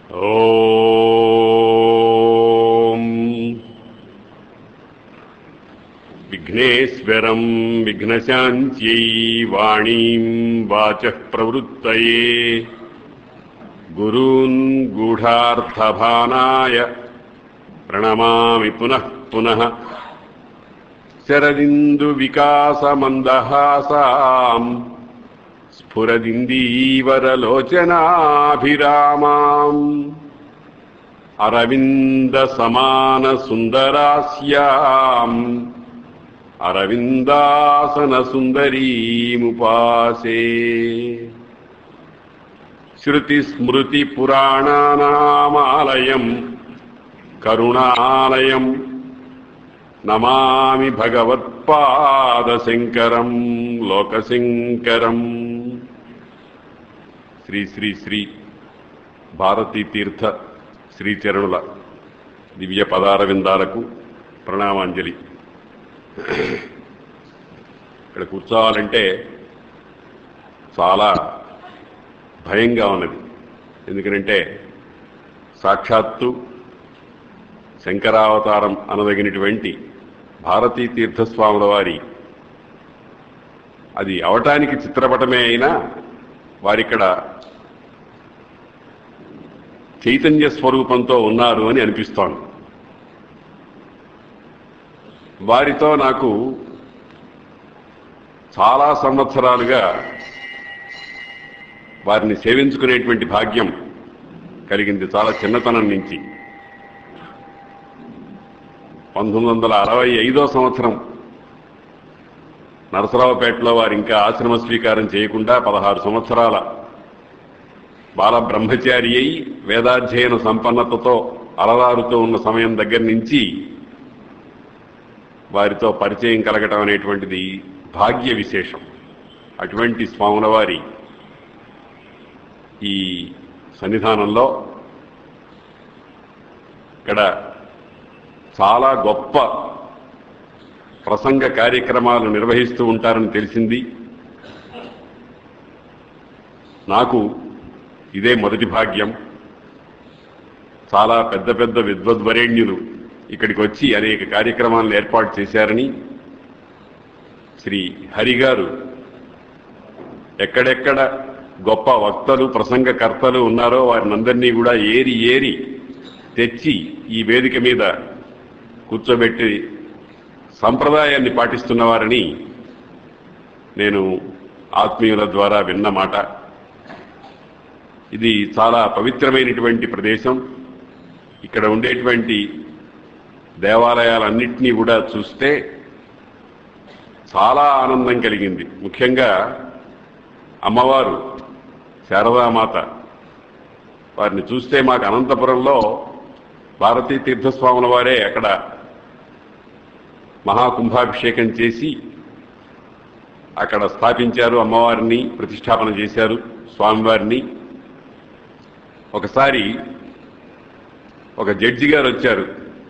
ఓం విఘ్నేశ్వరం విఘ్నశాంత్యై వాణీం వాచః ప్రవృత్తయే గురూన్ గూఢార్థభానాయ ప్రణమామి పునః పునః శరదిందు వికాసమందహాసాం స్ఫురదిందీవరలోచనాభిరామాం అరవింద సమాన సుందరాస్యాం అరవిందాసన సుందరీముపాసే శృతి స్మృతి పురాణానామాలయం కరుణాలయం నమామి భగవత్పాదశంకరం లోకశంకరం శ్రీ శ్రీ శ్రీ భారతీ తీర్థ శ్రీచరణుల దివ్య పదారవిందాలకు ప్రణామాంజలి ఇక్కడ కూర్చోవాలంటే చాలా భయంగా ఉన్నది ఎందుకంటే సాక్షాత్తు శంకరావతారం అనదగినటువంటి భారతీ తీర్థస్వాముల వారి అది అవటానికి చిత్రపటమే అయినా వారిక్కడ చైతన్య స్వరూపంతో ఉన్నారు అని అనిపిస్తోంది వారితో నాకు చాలా సంవత్సరాలుగా వారిని సేవించుకునేటువంటి భాగ్యం కలిగింది చాలా చిన్నతనం నుంచి పంతొమ్మిది వందల అరవై ఐదో సంవత్సరం నరసరావుపేటలో వారు ఇంకా ఆశ్రమ స్వీకారం చేయకుండా పదహారు సంవత్సరాల బాల బ్రహ్మచారి అయి వేదాధ్యయన సంపన్నతతో అలరారుతూ ఉన్న సమయం దగ్గర నుంచి వారితో పరిచయం కలగటం అనేటువంటిది భాగ్య విశేషం అటువంటి స్వాముల వారి ఈ సన్నిధానంలో ఇక్కడ చాలా గొప్ప ప్రసంగ కార్యక్రమాలు నిర్వహిస్తూ ఉంటారని తెలిసింది నాకు ఇదే మొదటి భాగ్యం చాలా పెద్ద పెద్ద విద్వద్వరేణ్యులు ఇక్కడికి వచ్చి అనేక కార్యక్రమాలను ఏర్పాటు చేశారని శ్రీ హరి గారు ఎక్కడెక్కడ గొప్ప వక్తలు ప్రసంగకర్తలు ఉన్నారో వారినందరినీ కూడా ఏరి ఏరి తెచ్చి ఈ వేదిక మీద కూర్చోబెట్టి సంప్రదాయాన్ని పాటిస్తున్నవారని నేను ఆత్మీయుల ద్వారా విన్న మాట ఇది చాలా పవిత్రమైనటువంటి ప్రదేశం ఇక్కడ ఉండేటువంటి దేవాలయాలన్నింటినీ కూడా చూస్తే చాలా ఆనందం కలిగింది ముఖ్యంగా అమ్మవారు శారదామాత వారిని చూస్తే మాకు అనంతపురంలో భారతీ తీర్థస్వాముల వారే అక్కడ మహాకుంభాభిషేకం చేసి అక్కడ స్థాపించారు అమ్మవారిని ప్రతిష్టాపన చేశారు స్వామివారిని ఒకసారి ఒక జడ్జి గారు వచ్చారు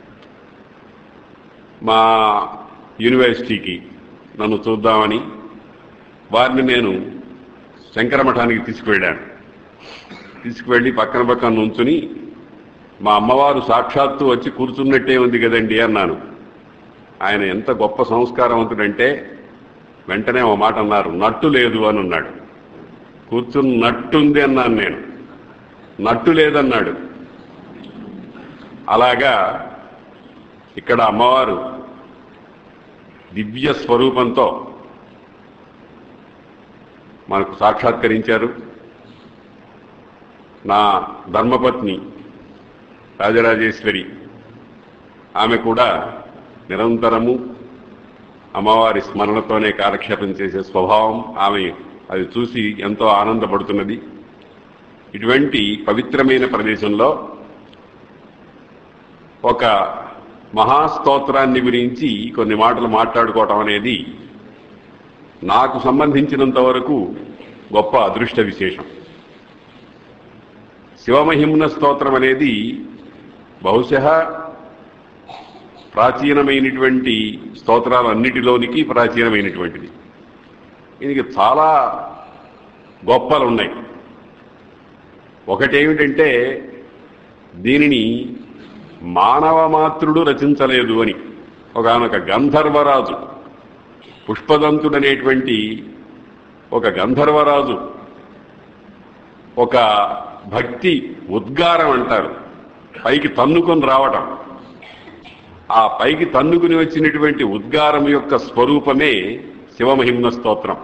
మా యూనివర్సిటీకి నన్ను చూద్దామని వారిని నేను శంకరమఠానికి తీసుకువెళ్ళాను తీసుకువెళ్ళి పక్కన పక్కన నుంచుని మా అమ్మవారు సాక్షాత్తు వచ్చి కూర్చున్నట్టే ఉంది కదండి అన్నాను ఆయన ఎంత గొప్ప సంస్కారవంతుడంటే వెంటనే ఒక మాట అన్నారు నట్టు లేదు అని అన్నాడు కూర్చుని నట్టుంది అన్నాను నేను నట్టు లేదన్నాడు అలాగా ఇక్కడ అమ్మవారు దివ్య స్వరూపంతో మనకు సాక్షాత్కరించారు నా ధర్మపత్ని రాజరాజేశ్వరి ఆమె కూడా నిరంతరము అమ్మవారి స్మరణతోనే కాలక్షేపం చేసే స్వభావం ఆమె అది చూసి ఎంతో ఆనందపడుతున్నది ఇటువంటి పవిత్రమైన ప్రదేశంలో ఒక మహాస్తోత్రాన్ని గురించి కొన్ని మాటలు మాట్లాడుకోవటం అనేది నాకు సంబంధించినంత వరకు గొప్ప అదృష్ట విశేషం శివమహిమ్న స్తోత్రం అనేది బహుశः ప్రాచీనమైనటువంటి స్తోత్రాలన్నిటిలోనికి ప్రాచీనమైనటువంటిది దీనికి చాలా గొప్పలు ఉన్నాయి ఒకటేమిటంటే దీనిని మానవ మాతృడు రచించలేదు అని ఒకనొక గంధర్వరాజు పుష్పదంతుడనేటువంటి ఒక గంధర్వరాజు ఒక భక్తి ఉద్గారం అంటారు పైకి తన్నుకొని రావటం ఆ పైకి తన్నుకుని వచ్చినటువంటి ఉద్గారం యొక్క స్వరూపమే శివమహిమ్న స్తోత్రం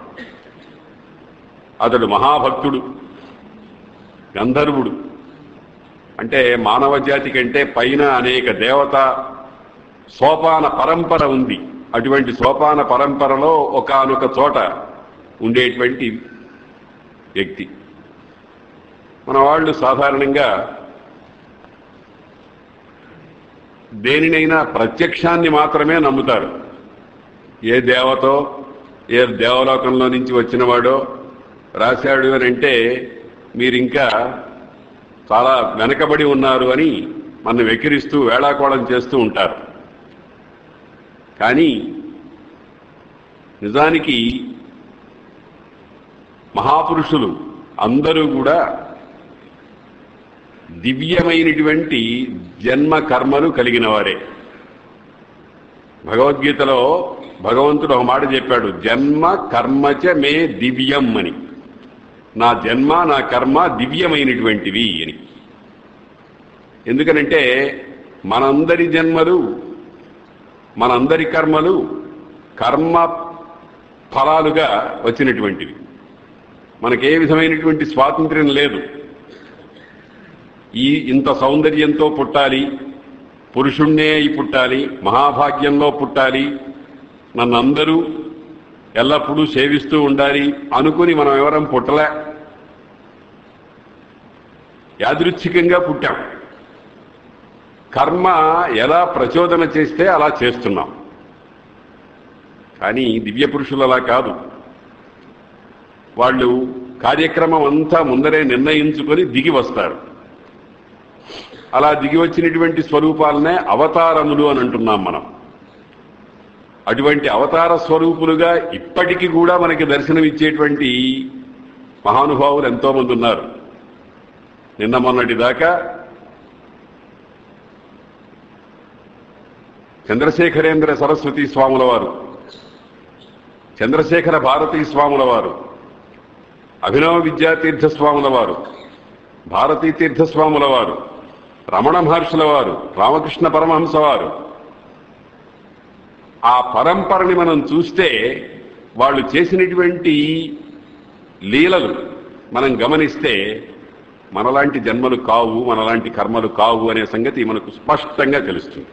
అతడు మహాభక్తుడు గంధర్వుడు అంటే మానవ జాతి కంటే పైన అనేక దేవత సోపాన పరంపర ఉంది అటువంటి సోపాన పరంపరలో ఒకానొక చోట ఉండేటువంటి వ్యక్తి మన వాళ్ళు సాధారణంగా దేనినైనా ప్రత్యక్షాన్ని మాత్రమే నమ్ముతారు ఏ దేవతో ఏ దేవలోకంలో నుంచి వచ్చినవాడో రాశాడు అని అంటే మీరు ఇంకా చాలా వెనకబడి ఉన్నారు అని మన వెక్కిరిస్తూ వేళాకోళం చేస్తూ ఉంటారు కానీ నిజానికి మహాపురుషులు అందరూ కూడా దివ్యమైనటువంటి జన్మ కర్మలు కలిగిన వారే భగవద్గీతలో భగవంతుడు ఒక మాట చెప్పాడు జన్మ కర్మచ మే దివ్యం అని నా జన్మ నా కర్మ దివ్యమైనటువంటివి అని ఎందుకనంటే మనందరి జన్మలు మనందరి కర్మలు కర్మ ఫలాలుగా వచ్చినటువంటివి మనకే విధమైనటువంటి స్వాతంత్ర్యం లేదు ఈ ఇంత సౌందర్యంతో పుట్టాలి పురుషుణ్ణే అయి పుట్టాలి మహాభాగ్యంలో పుట్టాలి నన్నందరూ ఎల్లప్పుడూ సేవిస్తూ ఉండాలి అనుకుని మనం ఎవరం పుట్టలే యాదృచ్ఛికంగా పుట్టాం కర్మ ఎలా ప్రచోదన చేస్తే అలా చేస్తున్నాం కానీ దివ్య పురుషులు అలా కాదు వాళ్ళు కార్యక్రమం అంతా ముందరే నిర్ణయించుకొని దిగి వస్తారు అలా దిగి వచ్చినటువంటి స్వరూపాలనే అవతారములు అని అంటున్నాం మనం అటువంటి అవతార స్వరూపులుగా ఇప్పటికీ కూడా మనకి దర్శనమిచ్చేటువంటి మహానుభావులు ఎంతో మంది ఉన్నారు నిన్న మొన్నటి దాకా చంద్రశేఖరేంద్ర సరస్వతి స్వాముల వారు చంద్రశేఖర భారతీ స్వాముల వారు అభినవ విద్యాతీర్థ స్వాముల వారు భారతీ తీర్థస్వాముల వారు రమణ మహర్షుల వారు రామకృష్ణ పరమహంస వారు ఆ పరంపరని మనం చూస్తే వాళ్ళు చేసినటువంటి లీలలు మనం గమనిస్తే మనలాంటి జన్మలు కావు మనలాంటి కర్మలు కావు అనే సంగతి మనకు స్పష్టంగా తెలుస్తుంది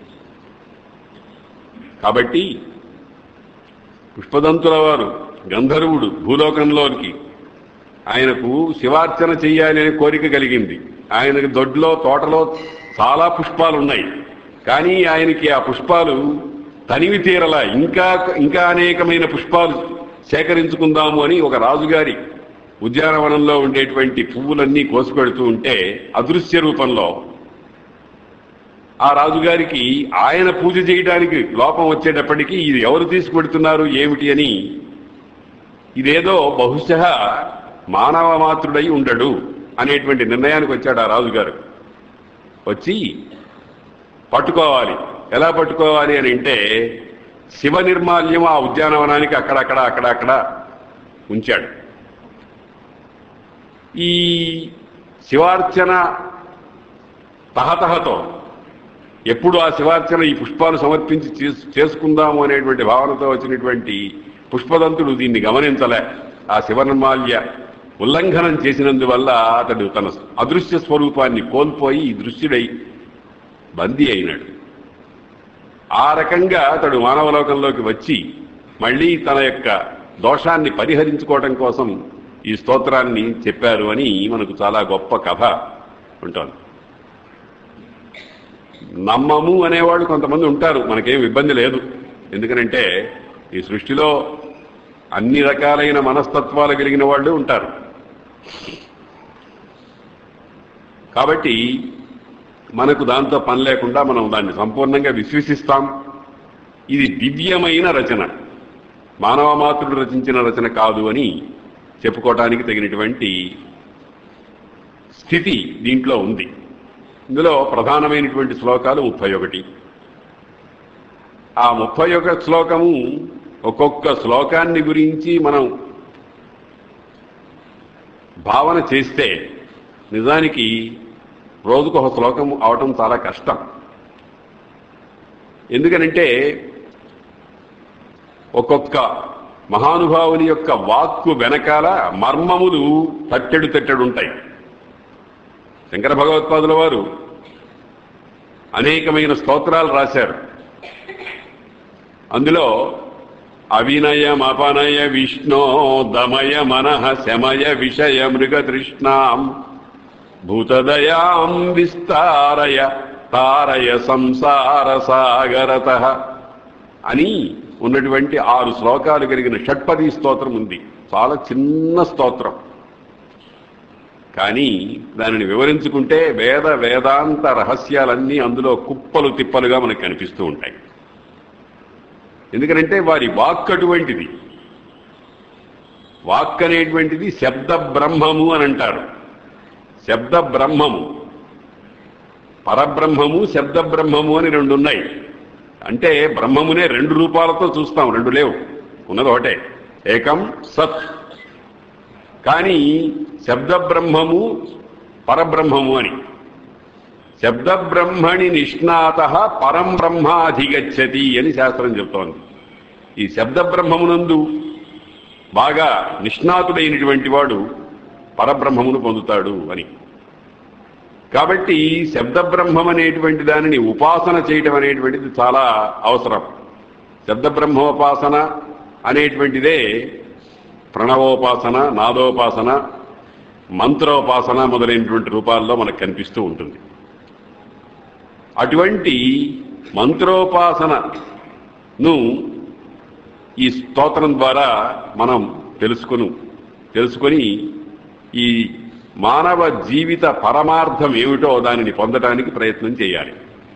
కాబట్టి పుష్పదంతుల వారు గంధర్వుడు భూలోకంలోనికి ఆయనకు శివార్చన చెయ్యాలి అనే కోరిక కలిగింది ఆయనకు దొడ్లో తోటలో చాలా పుష్పాలు ఉన్నాయి కానీ ఆయనకి ఆ పుష్పాలు తనివి తీరలా ఇంకా ఇంకా అనేకమైన పుష్పాలు సేకరించుకుందాము అని ఒక రాజుగారి ఉద్యానవనంలో ఉండేటువంటి పువ్వులన్నీ కోసిపెడుతూ ఉంటే అదృశ్య రూపంలో ఆ రాజుగారికి ఆయన పూజ చేయడానికి లోపం వచ్చేటప్పటికీ ఇది ఎవరు తీసుకుపెడుతున్నారు ఏమిటి అని ఇదేదో బహుశः మానవ మాతృడై ఉండడు అనేటువంటి నిర్ణయానికి వచ్చాడు ఆ రాజుగారు వచ్చి పట్టుకోవాలి ఎలా పట్టుకోవాలి అని అంటే శివ నిర్మాల్యం ఆ ఉద్యానవనానికి అక్కడక్కడ అక్కడక్కడ ఉంచాడు ఈ శివార్చన తహతహతో ఎప్పుడు ఆ శివార్చన ఈ పుష్పాలు సమర్పించి చేసు- చేసుకుందాము అనేటువంటి భావనతో వచ్చినటువంటి పుష్పదంతుడు దీన్ని గమనించలే ఆ శివనిర్మాల్య ఉల్లంఘనం చేసినందువల్ల అతడు తన అదృశ్య స్వరూపాన్ని కోల్పోయి దృశ్యుడై బందీ అయినాడు ఆ రకంగా అతడు మానవలోకంలోకి వచ్చి మళ్ళీ తన యొక్క దోషాన్ని పరిహరించుకోవటం కోసం ఈ స్తోత్రాన్ని చెప్పారు అని మనకు చాలా గొప్ప కథ ఉంటుంది నమ్మము అనేవాళ్ళు కొంతమంది ఉంటారు మనకేం ఇబ్బంది లేదు ఎందుకనంటే ఈ సృష్టిలో అన్ని రకాలైన మనస్తత్వాలు కలిగిన వాళ్ళు ఉంటారు కాబట్టి మనకు దాంతో పని లేకుండా మనం దాన్ని సంపూర్ణంగా విశ్వసిస్తాం ఇది దివ్యమైన రచన మానవ మాతృడు రచించిన రచన కాదు అని చెప్పుకోవటానికి తగినటువంటి స్థితి దీంట్లో ఉంది ఇందులో ప్రధానమైనటువంటి శ్లోకాలు ముప్పై ఒకటి ఆ ముప్పై ఒక శ్లోకము ఒక్కొక్క శ్లోకాన్ని గురించి మనం భావన చేస్తే నిజానికి రోజుకు ఒక శ్లోకం అవటం చాలా కష్టం ఎందుకనంటే ఒక్కొక్క మహానుభావుని యొక్క వాక్కు వెనకాల మర్మములు తట్టెడు తట్టెడు ఉంటాయి శంకర భగవత్పాదుల వారు అనేకమైన స్తోత్రాలు రాశారు అందులో అవినయం అపనయ విష్ణో దమయ మనః శమయ విషయ మృగతృష్ణాం భూతదయాం విస్తారయ తారయ సంసార సాగరత అని ఉన్నటువంటి ఆరు శ్లోకాలు కలిగిన షట్పది స్తోత్రం ఉంది చాలా చిన్న స్తోత్రం కానీ దానిని వివరించుకుంటే వేద వేదాంత రహస్యాలన్నీ అందులో కుప్పలు తిప్పలుగా మనకు కనిపిస్తూ ఉంటాయి ఎందుకంటే వారి వాక్ అటువంటిది వాక్ అనేటువంటిది శబ్ద బ్రహ్మము అని అంటారు శబ్ద బ్రహ్మము పరబ్రహ్మము శబ్ద బ్రహ్మము అని రెండు ఉన్నాయి అంటే బ్రహ్మమునే రెండు రూపాలతో చూస్తాం రెండు లేవు ఉన్నది ఒకటే ఏకం సత్ కానీ శబ్ద బ్రహ్మము పరబ్రహ్మము అని శబ్ద బ్రహ్మణి నిష్ణాత పరం బ్రహ్మ అధిగచ్చతి అని శాస్త్రం చెప్తోంది ఈ శబ్ద బ్రహ్మమునందు బాగా నిష్ణాతుడైనటువంటి వాడు పరబ్రహ్మమును పొందుతాడు అని కాబట్టి శబ్ద బ్రహ్మం అనేటువంటి దానిని ఉపాసన చేయటం అనేటువంటిది చాలా అవసరం శబ్ద బ్రహ్మోపాసన అనేటువంటిదే ప్రణవోపాసన నాదోపాసన మంత్రోపాసన మొదలైనటువంటి రూపాల్లో మనకు కనిపిస్తూ ఉంటుంది అటువంటి మంత్రోపాసనను ఈ స్తోత్రం ద్వారా మనం తెలుసుకును తెలుసుకొని ఈ మానవ జీవిత పరమార్థం ఏమిటో దానిని పొందడానికి ప్రయత్నం చేయాలి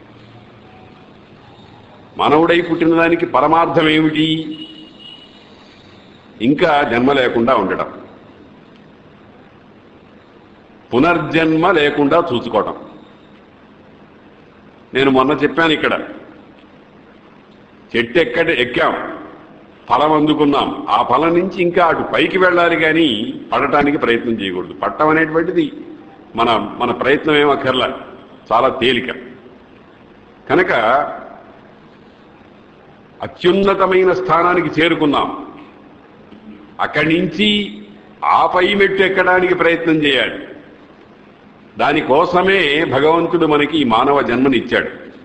మానవుడై పుట్టిన దానికి పరమార్థం ఏమిటి ఇంకా జన్మ లేకుండా ఉండటం పునర్జన్మ లేకుండా చూసుకోవటం నేను మొన్న చెప్పాను ఇక్కడ చెట్టు ఎక్కడ ఎక్కాం ఫలం అందుకున్నాం ఆ ఫలం నుంచి ఇంకా అటు పైకి వెళ్ళాలి కానీ పడటానికి ప్రయత్నం చేయకూడదు పట్టం అనేటువంటిది మన మన ప్రయత్నం ఏమక్కర్లా చాలా తేలిక కనుక అత్యున్నతమైన స్థానానికి చేరుకున్నాం అక్కడి నుంచి ఆ పై మెట్టు ఎక్కడానికి ప్రయత్నం చేయాలి దానికోసమే భగవంతుడు మనకి ఈ మానవ జన్మనిచ్చాడు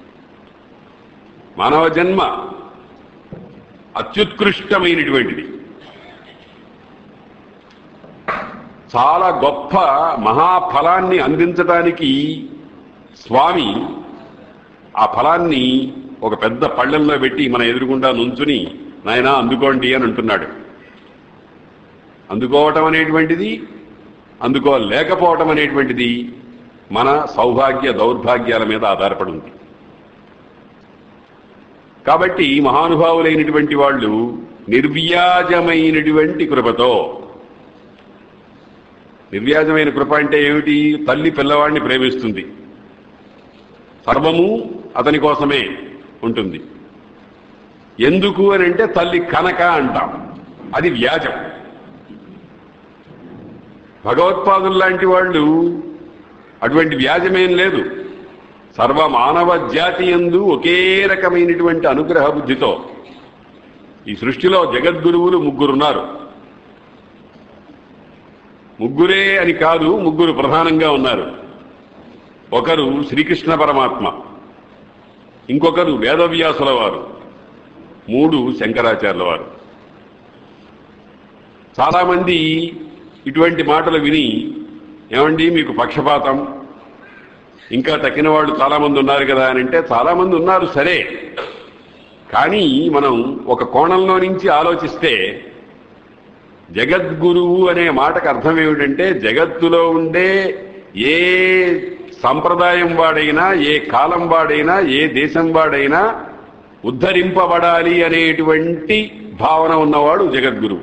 మానవ జన్మ అత్యుత్కృష్టమైనటువంటిది చాలా గొప్ప మహాఫలాన్ని అందించడానికి స్వామి ఆ ఫలాన్ని ఒక పెద్ద పళ్ళెంలో పెట్టి మన ఎదురుగుండా నుంచుని నాయనా అందుకోండి అని అంటున్నాడు అందుకోవటం అనేటువంటిది అందుకోలేకపోవటం అనేటువంటిది మన సౌభాగ్య దౌర్భాగ్యాల మీద ఆధారపడి ఉంది కాబట్టి మహానుభావులైనటువంటి వాళ్ళు నిర్వ్యాజమైనటువంటి కృపతో నిర్వ్యాజమైన కృప అంటే ఏమిటి తల్లి పిల్లవాడిని ప్రేమిస్తుంది సర్వము అతని కోసమే ఉంటుంది ఎందుకు అని అంటే తల్లి కనక అంటాం అది వ్యాజం భగవత్పాదులు లాంటి వాళ్ళు అటువంటి వ్యాజమేం లేదు సర్వ మానవ జాతి ఎందు ఒకే రకమైనటువంటి అనుగ్రహ బుద్ధితో ఈ సృష్టిలో జగద్గురువులు ముగ్గురున్నారు ముగ్గురే అని కాదు ముగ్గురు ప్రధానంగా ఉన్నారు ఒకరు శ్రీకృష్ణ పరమాత్మ ఇంకొకరు వేదవ్యాసుల వారు మూడు శంకరాచార్యుల వారు చాలామంది ఇటువంటి మాటలు విని ఏమండి మీకు పక్షపాతం ఇంకా తక్కిన వాళ్ళు చాలామంది ఉన్నారు కదా అని అంటే చాలామంది ఉన్నారు సరే కానీ మనం ఒక కోణంలో నుంచి ఆలోచిస్తే జగద్గురువు అనే మాటకు అర్థం ఏమిటంటే జగత్తులో ఉండే ఏ సంప్రదాయం వాడైనా ఏ కాలం వాడైనా ఏ దేశం వాడైనా ఉద్ధరింపబడాలి అనేటువంటి భావన ఉన్నవాడు జగద్గురువు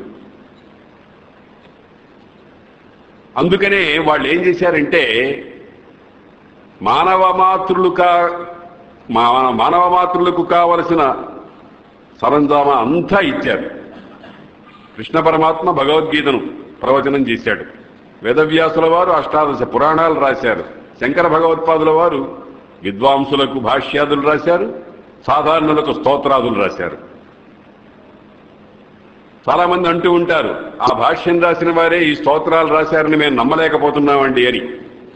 అందుకనే వాళ్ళు ఏం చేశారంటే మానవ మాతృలు కా మా- మానవ మాతృలకు కావలసిన సరంజామ అంతా ఇచ్చారు కృష్ణ పరమాత్మ భగవద్గీతను ప్రవచనం చేశాడు వేదవ్యాసుల వారు అష్టాదశ పురాణాలు రాశారు శంకర భగవత్పాదుల వారు విద్వాంసులకు భాష్యాదులు రాశారు సాధారణులకు స్తోత్రాదులు రాశారు చాలా మంది అంటూ ఉంటారు ఆ భాష్యం రాసిన వారే ఈ స్తోత్రాలు రాశారని మేము నమ్మలేకపోతున్నామండి అని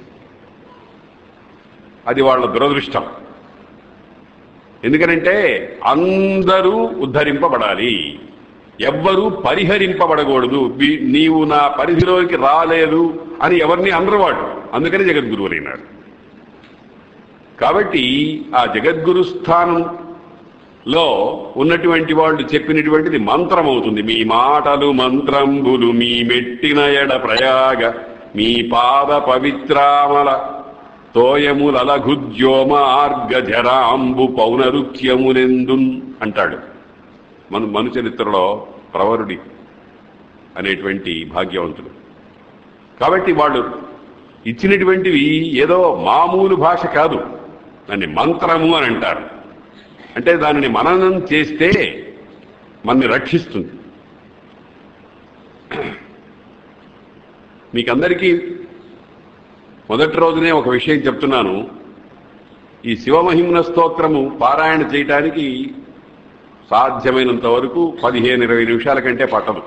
అది వాళ్ళ దురదృష్టం ఎందుకనంటే అందరూ ఉద్ధరింపబడాలి ఎవ్వరూ పరిహరింపబడకూడదు వీ- నీవు నా పరిధిలోకి రాలేదు అని ఎవరిని అనరు వాడు అందుకని జగద్గురువులైనారు కాబట్టి ఆ జగద్గురు స్థానంలో ఉన్నటువంటి వాళ్ళు చెప్పినటువంటిది మంత్రం అవుతుంది మీ మాటలు మంత్రంబులు మీ మెట్టిన ఎడ ప్రయాగ మీ పాద పవిత్రామల తోయములలఘుద్యోమార్గజరాంబు పౌనరుక్యములెందున్ అంటాడు మన మను చరిత్రలో ప్రవరుడి అనేటువంటి భాగ్యవంతుడు కాబట్టి వాళ్ళు ఇచ్చినటువంటివి ఏదో మామూలు భాష కాదు దాన్ని మంత్రము అని అంటారు అంటే దానిని మననం చేస్తే మనని రక్షిస్తుంది మీకందరికీ మొదటి రోజునే ఒక విషయం చెప్తున్నాను ఈ శివమహిమ్న స్తోత్రము పారాయణ చేయటానికి సాధ్యమైనంత వరకు పదిహేను ఇరవై నిమిషాల కంటే పట్టదు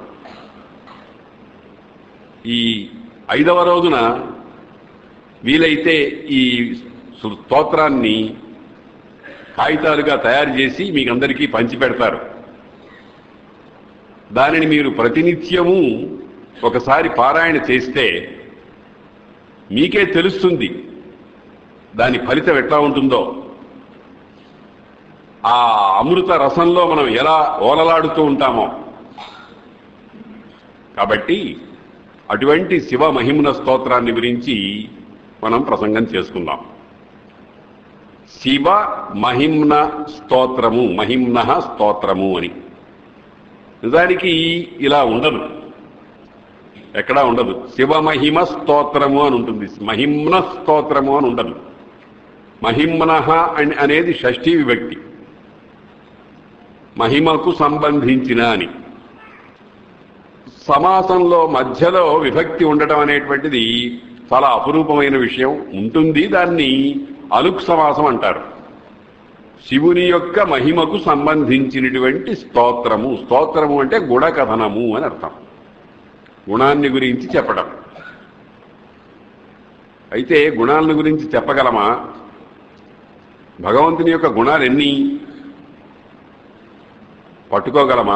ఈ ఐదవ రోజున వీలైతే ఈ స్తోత్రాన్ని కాగితాలుగా తయారు చేసి మీకు అందరికీ పంచిపెడతారు దానిని మీరు ప్రతినిత్యము ఒకసారి పారాయణ చేస్తే మీకే తెలుస్తుంది దాని ఫలితం ఎట్లా ఉంటుందో ఆ అమృత రసంలో మనం ఎలా ఓలలాడుతూ ఉంటామో కాబట్టి అటువంటి శివ మహిమ్న స్తోత్రాన్ని గురించి మనం ప్రసంగం చేసుకుందాం శివ మహిమ్న స్తోత్రము మహిమ్న స్తోత్రము అని నిజానికి ఇలా ఉండదు ఎక్కడా ఉండదు శివ మహిమ స్తోత్రము అని ఉంటుంది మహిమ్న స్తోత్రము అని ఉండదు మహిమ్న అని అనేది షష్ఠీ విభక్తి మహిమకు సంబంధించిన అని సమాసంలో మధ్యలో విభక్తి ఉండటం అనేటువంటిది చాలా అపురూపమైన విషయం ఉంటుంది దాన్ని అలుక్ సమాసం అంటారు శివుని యొక్క మహిమకు సంబంధించినటువంటి స్తోత్రము స్తోత్రము అంటే గుణకథనము అని అర్థం గుణాన్ని గురించి చెప్పడం అయితే గుణాలను గురించి చెప్పగలమా భగవంతుని యొక్క గుణాలు ఎన్ని పట్టుకోగలమా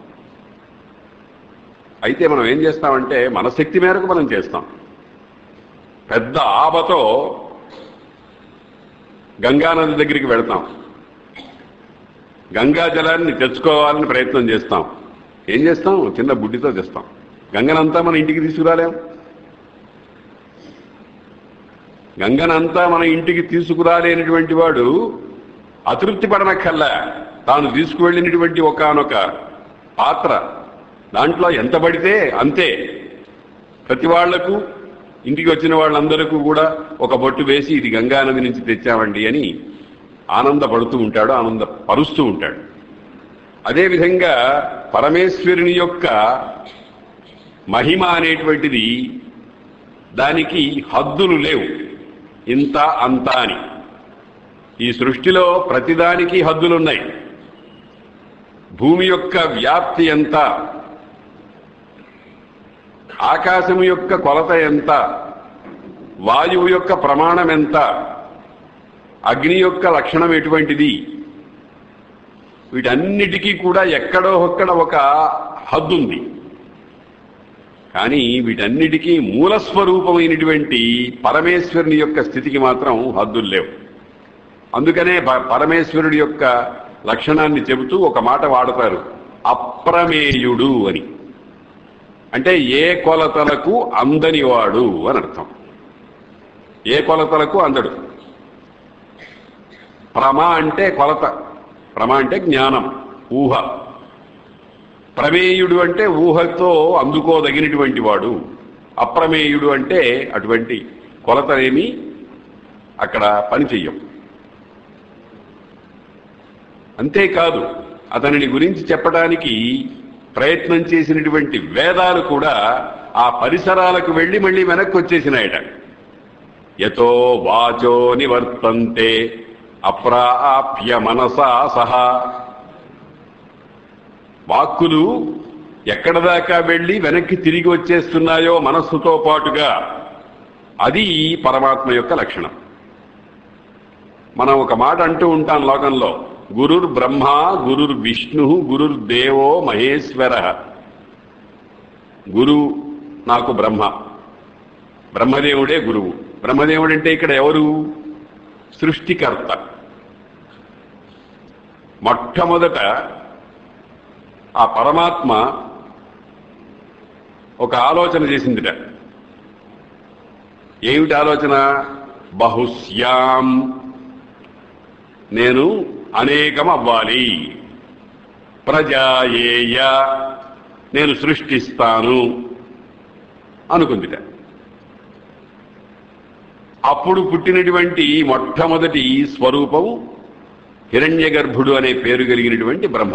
అయితే మనం ఏం చేస్తామంటే మన శక్తి మేరకు మనం చేస్తాం పెద్ద ఆబతో గంగానది దగ్గరికి వెళ్తాం గంగా జలాన్ని తెచ్చుకోవాలని ప్రయత్నం చేస్తాం ఏం చేస్తాం చిన్న బుడ్డితో తెస్తాం గంగనంతా మన ఇంటికి తీసుకురాలేం గంగనంతా మన ఇంటికి తీసుకురాలేనటువంటి వాడు అతృప్తి పడనక్కల్లా తాను తీసుకువెళ్ళినటువంటి ఒకనొక పాత్ర దాంట్లో ఎంత పడితే అంతే ప్రతి వాళ్లకు ఇంటికి వచ్చిన వాళ్ళందరికీ కూడా ఒక బొట్టు వేసి ఇది గంగానది నుంచి తెచ్చామండి అని ఆనందపడుతూ ఉంటాడు ఆనందపరుస్తూ ఉంటాడు అదేవిధంగా పరమేశ్వరుని యొక్క మహిమ అనేటువంటిది దానికి హద్దులు లేవు ఇంత అంత అని ఈ సృష్టిలో ప్రతిదానికి హద్దులున్నాయి భూమి యొక్క వ్యాప్తి ఎంత ఆకాశము యొక్క కొలత ఎంత వాయువు యొక్క ప్రమాణం ఎంత అగ్ని యొక్క లక్షణం ఎటువంటిది వీటన్నిటికీ కూడా ఎక్కడో ఒక్కడ ఒక హద్దుంది కానీ వీటన్నిటికీ మూలస్వరూపమైనటువంటి పరమేశ్వరుని యొక్క స్థితికి మాత్రం హద్దులు లేవు అందుకనే ప- పరమేశ్వరుడి యొక్క లక్షణాన్ని చెబుతూ ఒక మాట వాడతారు అప్రమేయుడు అని అంటే ఏ కొలతలకు అందనివాడు అని అర్థం ఏ కొలతలకు అందడు ప్రమ అంటే కొలత ప్రమ అంటే జ్ఞానం ఊహ ప్రమేయుడు అంటే ఊహతో అందుకోదగినటువంటి వాడు అప్రమేయుడు అంటే అటువంటి కొలతనేమి అక్కడ పని చెయ్యం అంతేకాదు అతనిని గురించి చెప్పడానికి ప్రయత్నం చేసినటువంటి వేదాలు కూడా ఆ పరిసరాలకు వెళ్లి మళ్ళీ వెనక్కి వచ్చేసినాయట యతో వాచో నివర్తంతే అప్రాప్య మనసా సహా వాక్కులు ఎక్కడ దాకా వెళ్లి వెనక్కి తిరిగి వచ్చేస్తున్నాయో మనస్సుతో పాటుగా అది పరమాత్మ యొక్క లక్షణం మనం ఒక మాట అంటూ ఉంటాం లోకంలో గురుర్ బ్రహ్మ గురుర్ విష్ణు గురుర్ దేవో మహేశ్వర గురు నాకు బ్రహ్మ బ్రహ్మదేవుడే గురువు బ్రహ్మదేవుడు అంటే ఇక్కడ ఎవరు సృష్టికర్త మొట్టమొదట ఆ పరమాత్మ ఒక ఆలోచన చేసిందిట ఏమిటి ఆలోచన బహుశ్యాం నేను అనేకం అవ్వాలి ప్రజాయేయ నేను సృష్టిస్తాను అనుకుందిట అప్పుడు పుట్టినటువంటి మొట్టమొదటి స్వరూపం హిరణ్య గర్భుడు అనే పేరు కలిగినటువంటి బ్రహ్మ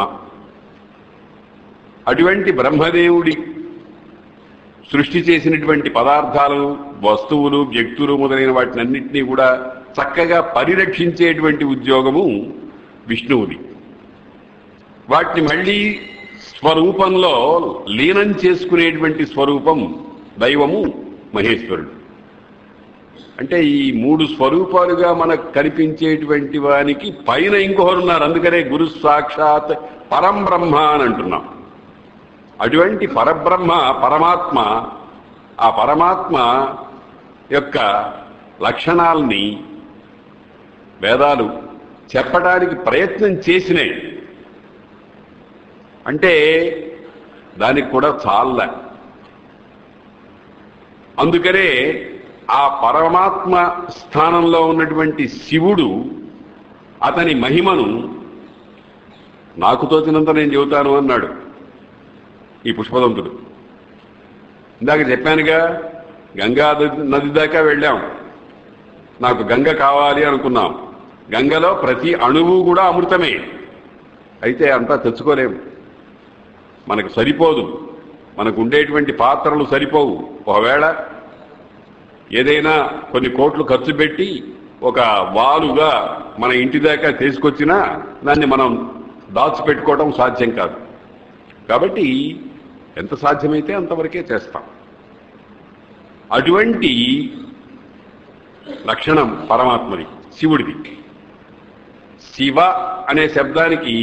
అటువంటి బ్రహ్మదేవుడి సృష్టి చేసినటువంటి పదార్థాలు వస్తువులు వ్యక్తులు మొదలైన వాటినన్నింటినీ కూడా చక్కగా పరిరక్షించేటువంటి ఉద్యోగము విష్ణువుది వాటిని మళ్ళీ స్వరూపంలో లీనం చేసుకునేటువంటి స్వరూపం దైవము మహేశ్వరుడు అంటే ఈ మూడు స్వరూపాలుగా మనకు కనిపించేటువంటి వానికి పైన ఇంకొకరున్నారు అందుకనే గురు సాక్షాత్ పరం బ్రహ్మ అని అంటున్నాం అటువంటి పరబ్రహ్మ పరమాత్మ ఆ పరమాత్మ యొక్క లక్షణాలని వేదాలు చెప్పడానికి ప్రయత్నం చేసినాయి అంటే దానికి కూడా చాలా అందుకనే ఆ పరమాత్మ స్థానంలో ఉన్నటువంటి శివుడు అతని మహిమను నాకు తోచినంత నేను చెబుతాను అన్నాడు ఈ పుష్పదంతుడు ఇందాక చెప్పానుగా గంగా నది- నది దాకా వెళ్ళాం నాకు గంగ కావాలి అనుకున్నాం గంగలో ప్రతి అణువు కూడా అమృతమే అయితే అంతా తెచ్చుకోలేము మనకు సరిపోదు మనకు ఉండేటువంటి పాత్రలు సరిపోవు ఒకవేళ ఏదైనా కొన్ని కోట్లు ఖర్చు పెట్టి ఒక వాలుగా మన ఇంటి దాకా తీసుకొచ్చినా దాన్ని మనం దాచిపెట్టుకోవడం సాధ్యం కాదు కాబట్టి ఎంత సాధ్యమైతే అంతవరకే చేస్తాం అటువంటి లక్షణం పరమాత్మది శివుడిది శివ అనే శబ్దానికి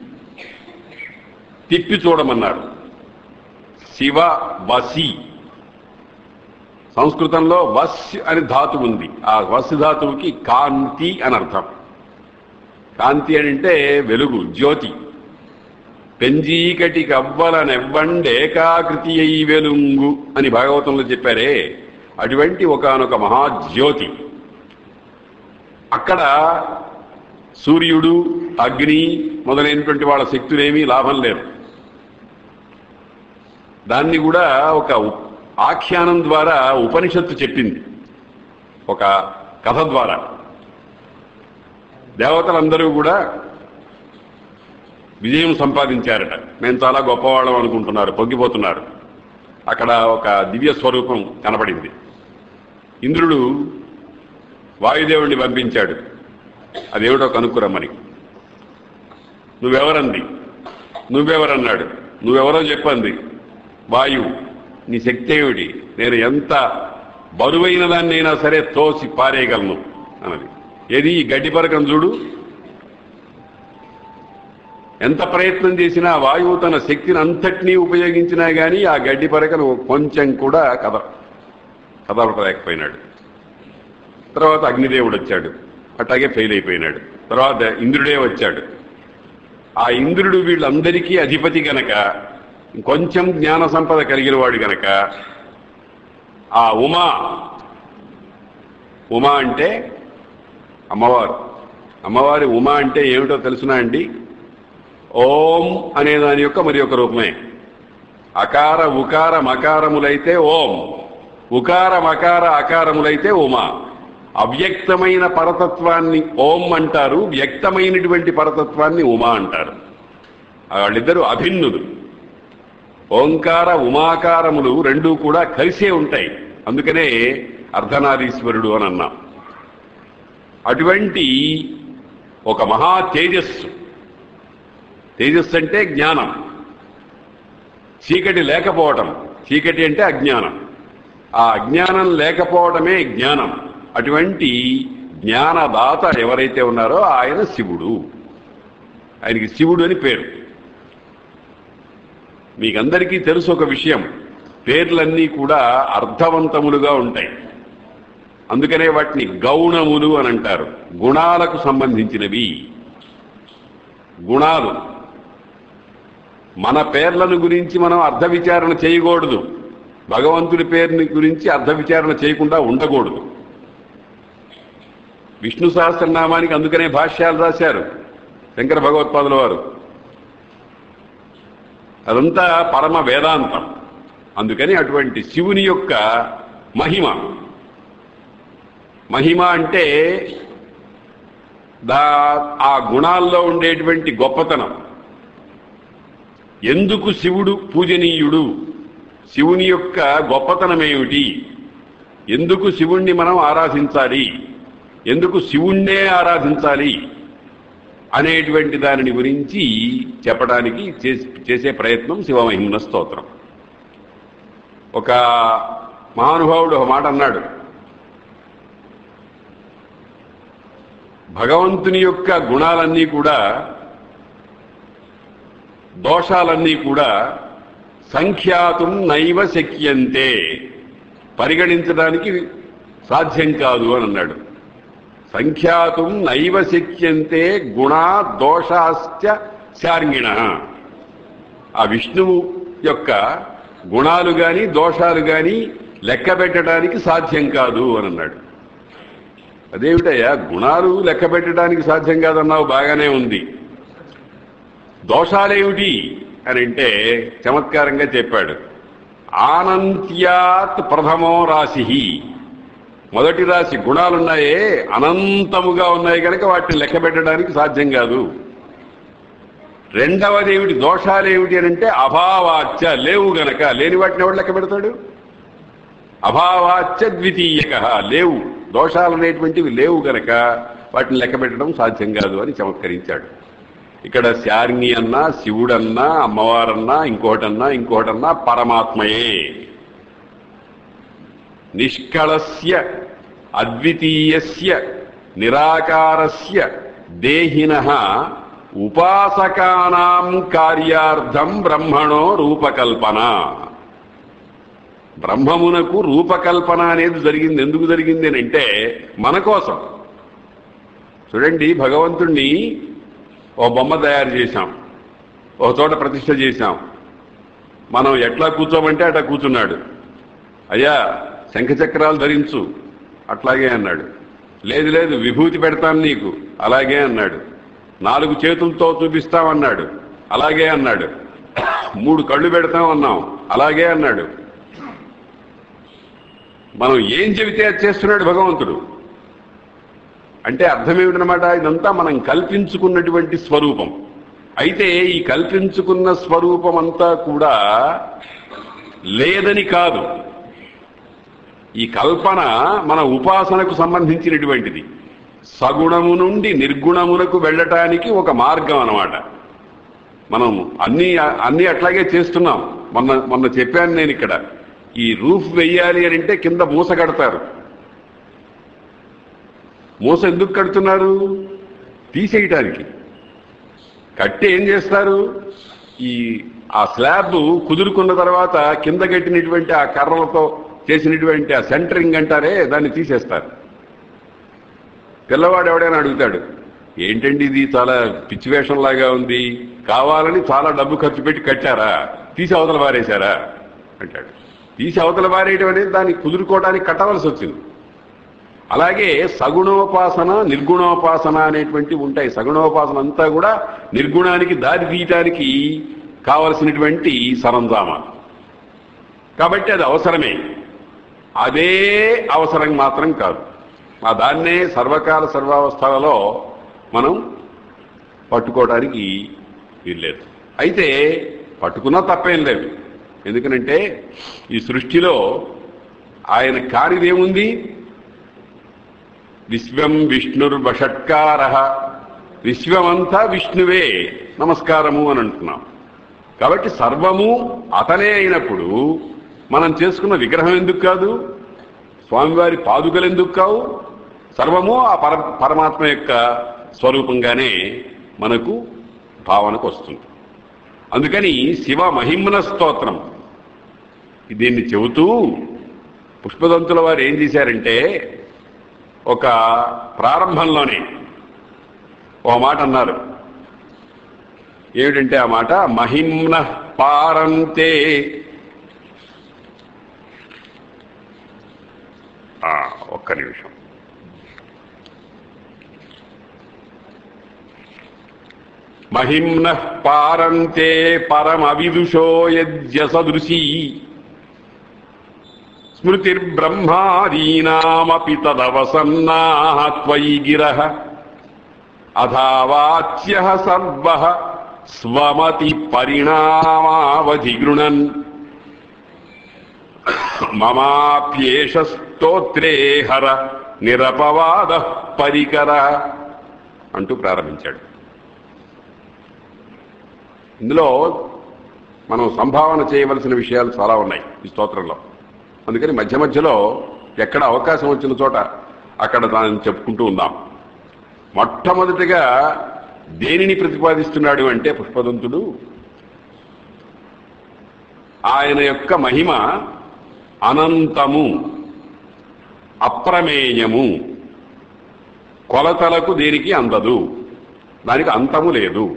తిప్పి చూడమన్నారు శివ వసి సంస్కృతంలో వస్ అని ధాతు ఉంది ఆ వస్ ధాతువుకి కాంతి అని అర్థం కాంతి అని అంటే వెలుగు జ్యోతి పెంజీకటి కవ్వలనెవ్వండేకాకృతి అయి వెలుంగు అని భాగవతంలో చెప్పారే అటువంటి ఒకనొక మహాజ్యోతి అక్కడ సూర్యుడు అగ్ని మొదలైనటువంటి వాళ్ళ శక్తులేమీ లాభం లేదు దాన్ని కూడా ఒక ఉ- ఆఖ్యానం ద్వారా ఉపనిషత్తు చెప్పింది ఒక కథ ద్వారా దేవతలందరూ కూడా విజయం సంపాదించారట మేము చాలా గొప్పవాళ్ళం అనుకుంటున్నారు పొంగిపోతున్నారు అక్కడ ఒక దివ్య స్వరూపం కనపడింది ఇంద్రుడు వాయుదేవుణ్ణి పంపించాడు అదేమిటో కనుక్కురమ్మని నువ్వెవరంది నువ్వెవరన్నాడు నువ్వెవరో చెప్పంది వాయువు నీ శక్తి ఏమిటి నేను ఎంత బరువైన దాన్నైనా సరే తోసి పారేయగలను అన్నది ఏది ఈ గడ్డి పరకం చూడు ఎంత ప్రయత్నం చేసినా వాయువు తన శక్తిని అంతటినీ ఉపయోగించినా గానీ ఆ గడ్డి పరకను కొంచెం కూడా కద కదలలేకపోయినాడు తర్వాత అగ్నిదేవుడు వచ్చాడు అట్లాగే ఫెయిల్ అయిపోయినాడు తర్వాత ఇంద్రుడే వచ్చాడు ఆ ఇంద్రుడు వీళ్ళందరికీ అధిపతి గనక కొంచెం జ్ఞాన సంపద కలిగిన వాడు గనక ఆ ఉమా ఉమా అంటే అమ్మవారు అమ్మవారి ఉమా అంటే ఏమిటో తెలుసునా అండి ఓం అనే దాని యొక్క మరి ఒక రూపమే అకార ఉకార మకారములైతే ఓం ఉకార మకార అకారములైతే ఉమా అవ్యక్తమైన పరతత్వాన్ని ఓం అంటారు వ్యక్తమైనటువంటి పరతత్వాన్ని ఉమా అంటారు వాళ్ళిద్దరూ అభిన్నులు ఓంకార ఉమాకారములు రెండూ కూడా కలిసే ఉంటాయి అందుకనే అర్ధనారీశ్వరుడు అని అన్నాం అటువంటి ఒక మహా తేజస్సు తేజస్సు అంటే జ్ఞానం చీకటి లేకపోవటం చీకటి అంటే అజ్ఞానం ఆ అజ్ఞానం లేకపోవడమే జ్ఞానం అటువంటి జ్ఞానదాత ఎవరైతే ఉన్నారో ఆయన శివుడు ఆయనకి శివుడు అని పేరు మీకందరికీ తెలుసు ఒక విషయం పేర్లన్నీ కూడా అర్థవంతములుగా ఉంటాయి అందుకనే వాటిని గౌణములు అని అంటారు గుణాలకు సంబంధించినవి గుణాలు మన పేర్లను గురించి మనం అర్థ విచారణ చేయకూడదు భగవంతుడి పేరుని గురించి అర్థ విచారణ చేయకుండా ఉండకూడదు విష్ణు సహస్రనామానికి అందుకనే భాష్యాలు రాశారు శంకర భగవత్పాదుల వారు అదంతా పరమ వేదాంతం అందుకని అటువంటి శివుని యొక్క మహిమ మహిమ అంటే దా ఆ గుణాల్లో ఉండేటువంటి గొప్పతనం ఎందుకు శివుడు పూజనీయుడు శివుని యొక్క గొప్పతనం ఏమిటి ఎందుకు శివుణ్ణి మనం ఆరాధించాలి ఎందుకు శివుణ్ణే ఆరాధించాలి అనేటువంటి దానిని గురించి చెప్పడానికి చేస్- చేసే ప్రయత్నం శివమహిమ్న స్తోత్రం ఒక మహానుభావుడు ఒక మాట అన్నాడు భగవంతుని యొక్క గుణాలన్నీ కూడా దోషాలన్నీ కూడా సంఖ్యాతం నైవ శక్యంతే పరిగణించడానికి సాధ్యం కాదు అని అన్నాడు సంఖ్యాతం నైవ శక్యంతే గుణా దోషాశ్చ శార్ంగిణ ఆ విష్ణువు యొక్క గుణాలు గాని దోషాలు గాని లెక్క పెట్టడానికి సాధ్యం కాదు అని అన్నాడు అదేమిటయ్యా గుణాలు లెక్క పెట్టడానికి సాధ్యం కాదన్నావు బాగానే ఉంది దోషాలేమిటి అని అంటే చమత్కారంగా చెప్పాడు ఆనంత్యాత్ ప్రథమో రాశి మొదటి రాశి గుణాలున్నాయే అనంతముగా ఉన్నాయి కనుక వాటిని లెక్క పెట్టడానికి సాధ్యం కాదు రెండవది ఏమిటి దోషాలు ఏమిటి అని అంటే అభావాచ్య లేవు గనక లేని వాటిని ఎవడు లెక్క పెడతాడు అభావాచ్య ద్వితీయక లేవు దోషాలు అనేటువంటివి లేవు గనక వాటిని లెక్క పెట్టడం సాధ్యం కాదు అని చమత్కరించాడు ఇక్కడ శార్ని అన్నా శివుడన్నా అమ్మవారన్నా ఇంకోటన్నా ఇంకోటన్నా పరమాత్మయే నిష్కళస్య అద్వితీయస్య నిరాకారస్య దేహిన ఉపాసకానాం కార్యార్థం బ్రహ్మణో రూపకల్పన బ్రహ్మమునకు రూపకల్పన అనేది జరిగింది ఎందుకు జరిగింది అని అంటే మన కోసం చూడండి భగవంతుణ్ణి ఓ బొమ్మ తయారు చేశాం ఒక చోట ప్రతిష్ఠ చేశాం మనం ఎట్లా కూర్చోమంటే అట్లా కూర్చున్నాడు అయ్యా శంఖచక్రాలు ధరించు అట్లాగే అన్నాడు లేదు లేదు విభూతి పెడతాను నీకు అలాగే అన్నాడు నాలుగు చేతులతో చూపిస్తామన్నాడు అలాగే అన్నాడు మూడు కళ్ళు పెడతాం అన్నాం అలాగే అన్నాడు మనం ఏం చెబితే అది చేస్తున్నాడు భగవంతుడు అంటే అర్థం ఏమిటనమాట ఇదంతా మనం కల్పించుకున్నటువంటి స్వరూపం అయితే ఈ కల్పించుకున్న స్వరూపం అంతా కూడా లేదని కాదు ఈ కల్పన మన ఉపాసనకు సంబంధించినటువంటిది సగుణము నుండి నిర్గుణమునకు వెళ్ళటానికి ఒక మార్గం అన్నమాట మనం అన్ని అన్ని అట్లాగే చేస్తున్నాం మొన్న మొన్న చెప్పాను నేను ఇక్కడ ఈ రూఫ్ వెయ్యాలి అని అంటే కింద మూస కడతారు మూస ఎందుకు కడుతున్నారు తీసేయటానికి కట్టి ఏం చేస్తారు ఈ ఆ స్లాబ్ కుదురుకున్న తర్వాత కింద కట్టినటువంటి ఆ కర్రలతో చేసినటువంటి ఆ సెంటరింగ్ అంటారే దాన్ని తీసేస్తారు పిల్లవాడు ఎవడైనా అడుగుతాడు ఏంటండి ఇది చాలా పిచ్చి వేషంలాగా ఉంది కావాలని చాలా డబ్బు ఖర్చు పెట్టి కట్టారా తీసి అవతల పారేశారా అంటాడు తీసి అవతల పారేయడం అనేది దాన్ని కుదురుకోవడానికి కట్టవలసి వచ్చింది అలాగే సగుణోపాసన నిర్గుణోపాసన అనేటువంటి ఉంటాయి సగుణోపాసన అంతా కూడా నిర్గుణానికి దారి తీయటానికి కావలసినటువంటి సరంజామా కాబట్టి అది అవసరమే అదే అవసరం మాత్రం కాదు ఆ దాన్నే సర్వకాల సర్వావస్థలలో మనం పట్టుకోవడానికి వీల్లేదు అయితే పట్టుకున్నా తప్పేం లేదు ఎందుకనంటే ఈ సృష్టిలో ఆయన కానిదేముంది విశ్వం విష్ణుర్వషట్కార విశ్వమంతా విష్ణువే నమస్కారము అని అంటున్నాం కాబట్టి సర్వము అతనే అయినప్పుడు మనం చేసుకున్న విగ్రహం ఎందుకు కాదు స్వామివారి పాదుకలు ఎందుకు కావు సర్వము ఆ పర పరమాత్మ యొక్క స్వరూపంగానే మనకు భావనకు వస్తుంది అందుకని శివ మహిమ్న స్తోత్రం దీన్ని చెబుతూ పుష్పదంతుల వారు ఏం చేశారంటే ఒక ప్రారంభంలోనే ఒక మాట అన్నారు ఏమిటంటే ఆ మాట మహిమ్న పారంతే ఆ, ఒక్క నిమిషం మహిమ్న పారంతే పరమవిదుషో యజ్ఞసదృశీ స్మృతిర్బ్రహ్మాదీనామపి తదవసన్నా త్వయి గిర అథావాచ్య సర్వ స్వమతి పరిణామావధిగృణన్ మమాప్యేష స్తోత్రే హర నిరపవాద పరికర అంటూ ప్రారంభించాడు ఇందులో మనం సంభావన చేయవలసిన విషయాలు చాలా ఉన్నాయి ఈ స్తోత్రంలో అందుకని మధ్య మధ్యలో ఎక్కడ అవకాశం వచ్చిన చోట అక్కడ దాన్ని చెప్పుకుంటూ ఉందాం మొట్టమొదటిగా దేనిని ప్రతిపాదిస్తున్నాడు అంటే పుష్పదంతుడు ఆయన యొక్క మహిమ అనంతము అప్రమేయము కొలతలకు దేనికి అందదు దానికి అంతము లేదు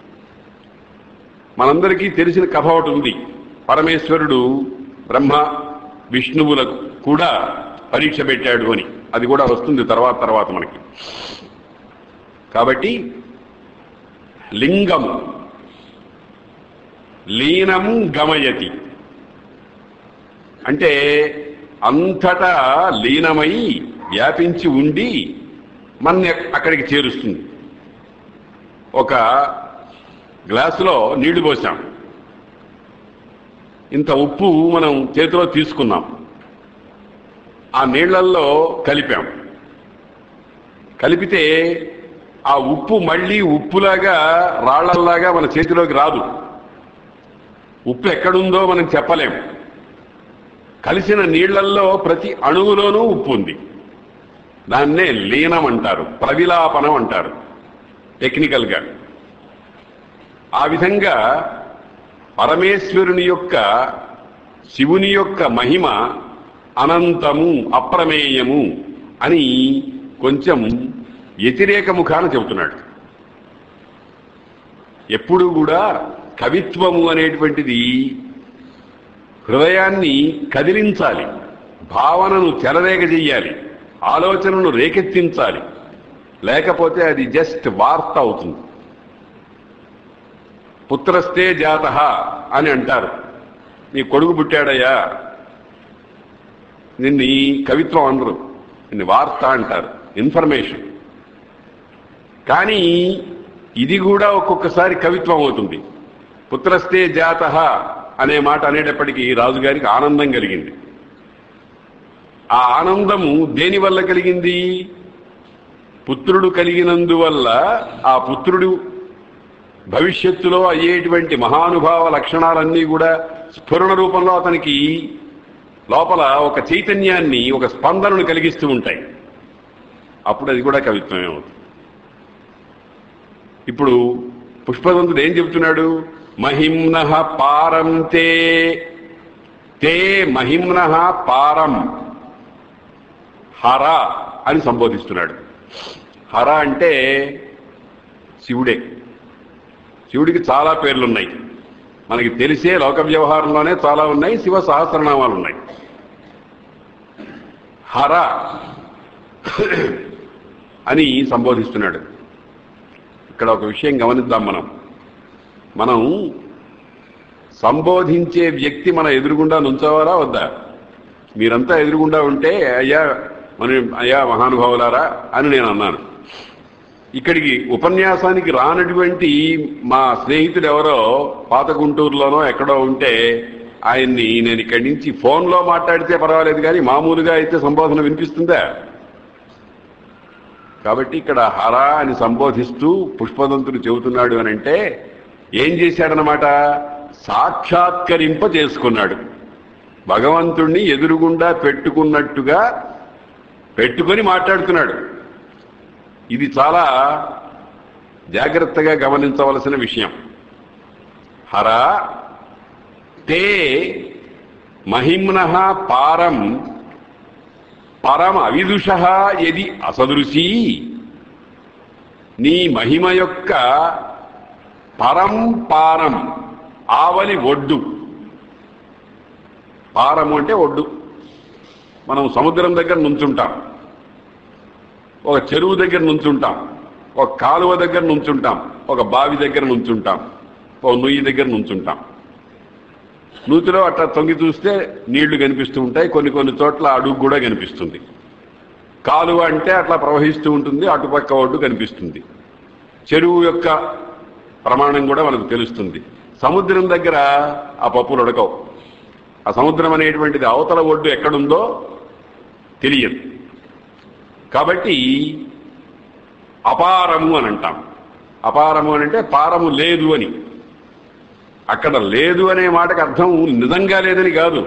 మనందరికీ తెలిసిన కథ ఒకటి ఉంది పరమేశ్వరుడు బ్రహ్మ విష్ణువులకు కూడా పరీక్ష పెట్టాడు అని అది కూడా వస్తుంది తర్వాత తర్వాత మనకి కాబట్టి లింగము లీనం గమయతి అంటే అంతటా లీనమై వ్యాపించి ఉండి మన అక్కడికి చేరుస్తుంది ఒక గ్లాసులో నీళ్లు పోసాం ఇంత ఉప్పు మనం చేతిలో తీసుకున్నాం ఆ నీళ్లల్లో కలిపాం కలిపితే ఆ ఉప్పు మళ్ళీ ఉప్పులాగా రాళ్లల్లాగా మన చేతిలోకి రాదు ఉప్పు ఎక్కడుందో మనం చెప్పలేం కలిసిన నీళ్లల్లో ప్రతి అణువులోనూ ఉప్పు ఉంది దాన్నే లీనం అంటారు ప్రవిలాపనం అంటారు టెక్నికల్గా ఆ విధంగా పరమేశ్వరుని యొక్క శివుని యొక్క మహిమ అనంతము అప్రమేయము అని కొంచెం వ్యతిరేక ముఖాన చెబుతున్నాడు ఎప్పుడు కూడా కవిత్వము అనేటువంటిది హృదయాన్ని కదిలించాలి భావనను చెలరేగజెయ్యాలి ఆలోచనను రేకెత్తించాలి లేకపోతే అది జస్ట్ వార్త అవుతుంది పుత్రస్తే జాత అని అంటారు నీ కొడుకు పుట్టాడయ్యా నిన్ను కవిత్వం అనరు నిన్ను వార్త అంటారు ఇన్ఫర్మేషన్ కానీ ఇది కూడా ఒక్కొక్కసారి కవిత్వం అవుతుంది పుత్రస్తే జాత అనే మాట అనేటప్పటికీ రాజుగారికి ఆనందం కలిగింది ఆ ఆనందము దేని వల్ల కలిగింది పుత్రుడు కలిగినందువల్ల ఆ పుత్రుడు భవిష్యత్తులో అయ్యేటువంటి మహానుభావ లక్షణాలన్నీ కూడా స్ఫురణ రూపంలో అతనికి లోపల ఒక చైతన్యాన్ని ఒక స్పందనను కలిగిస్తూ ఉంటాయి అప్పుడు అది కూడా కవిత్వమే అవుతుంది ఇప్పుడు పుష్పదంతుడు ఏం చెబుతున్నాడు మహిమ్న పారం తే తే మహిమ్న పారం హర అని సంబోధిస్తున్నాడు హర అంటే శివుడే శివుడికి చాలా పేర్లున్నాయి మనకి తెలిసే లోక వ్యవహారంలోనే చాలా ఉన్నాయి శివ సహస్రనామాలు ఉన్నాయి హర అని సంబోధిస్తున్నాడు ఇక్కడ ఒక విషయం గమనిద్దాం మనం మనం సంబోధించే వ్యక్తి మన ఎదురుగుండా నుంచోవాలా వద్దా మీరంతా ఎదురుగుండా ఉంటే అయ్యా మన అయ్యా మహానుభావులారా అని నేను అన్నాను ఇక్కడికి ఉపన్యాసానికి రానటువంటి మా స్నేహితుడు ఎవరో పాత గుంటూరులోనో ఎక్కడో ఉంటే ఆయన్ని నేను ఇక్కడి నుంచి ఫోన్లో మాట్లాడితే పర్వాలేదు కానీ మామూలుగా అయితే సంబోధన వినిపిస్తుందా కాబట్టి ఇక్కడ హర అని సంబోధిస్తూ పుష్పదంతుడు చెబుతున్నాడు అని అంటే ఏం చేశాడనమాట సాక్షాత్కరింప చేసుకున్నాడు భగవంతుణ్ణి ఎదురుగుండా పెట్టుకున్నట్టుగా పెట్టుకొని మాట్లాడుతున్నాడు ఇది చాలా జాగ్రత్తగా గమనించవలసిన విషయం హర తే మహిమ్న పారం పరమ అవిదుష ఎది అసదృశీ నీ మహిమ యొక్క పరం పారం ఆవలి ఒడ్డు పారము అంటే ఒడ్డు మనం సముద్రం దగ్గర నుంచుంటాం ఒక చెరువు దగ్గర నుంచుంటాం ఒక కాలువ దగ్గర నుంచుంటాం ఒక బావి దగ్గర నుంచుంటాం ఒక నుయ్యి దగ్గర నుంచుంటాం నూతిలో అట్లా తొంగి చూస్తే నీళ్లు కనిపిస్తూ ఉంటాయి కొన్ని కొన్ని చోట్ల అడుగు కూడా కనిపిస్తుంది కాలువ అంటే అట్లా ప్రవహిస్తూ ఉంటుంది అటుపక్క ఒడ్డు కనిపిస్తుంది చెరువు యొక్క ప్రమాణం కూడా మనకు తెలుస్తుంది సముద్రం దగ్గర ఆ పప్పులు ఉడకవు ఆ సముద్రం అనేటువంటిది అవతల ఒడ్డు ఎక్కడుందో తెలియదు కాబట్టి అపారము అని అంటాం అపారము అని అంటే పారము లేదు అని అక్కడ లేదు అనే మాటకు అర్థం నిజంగా లేదని కాదు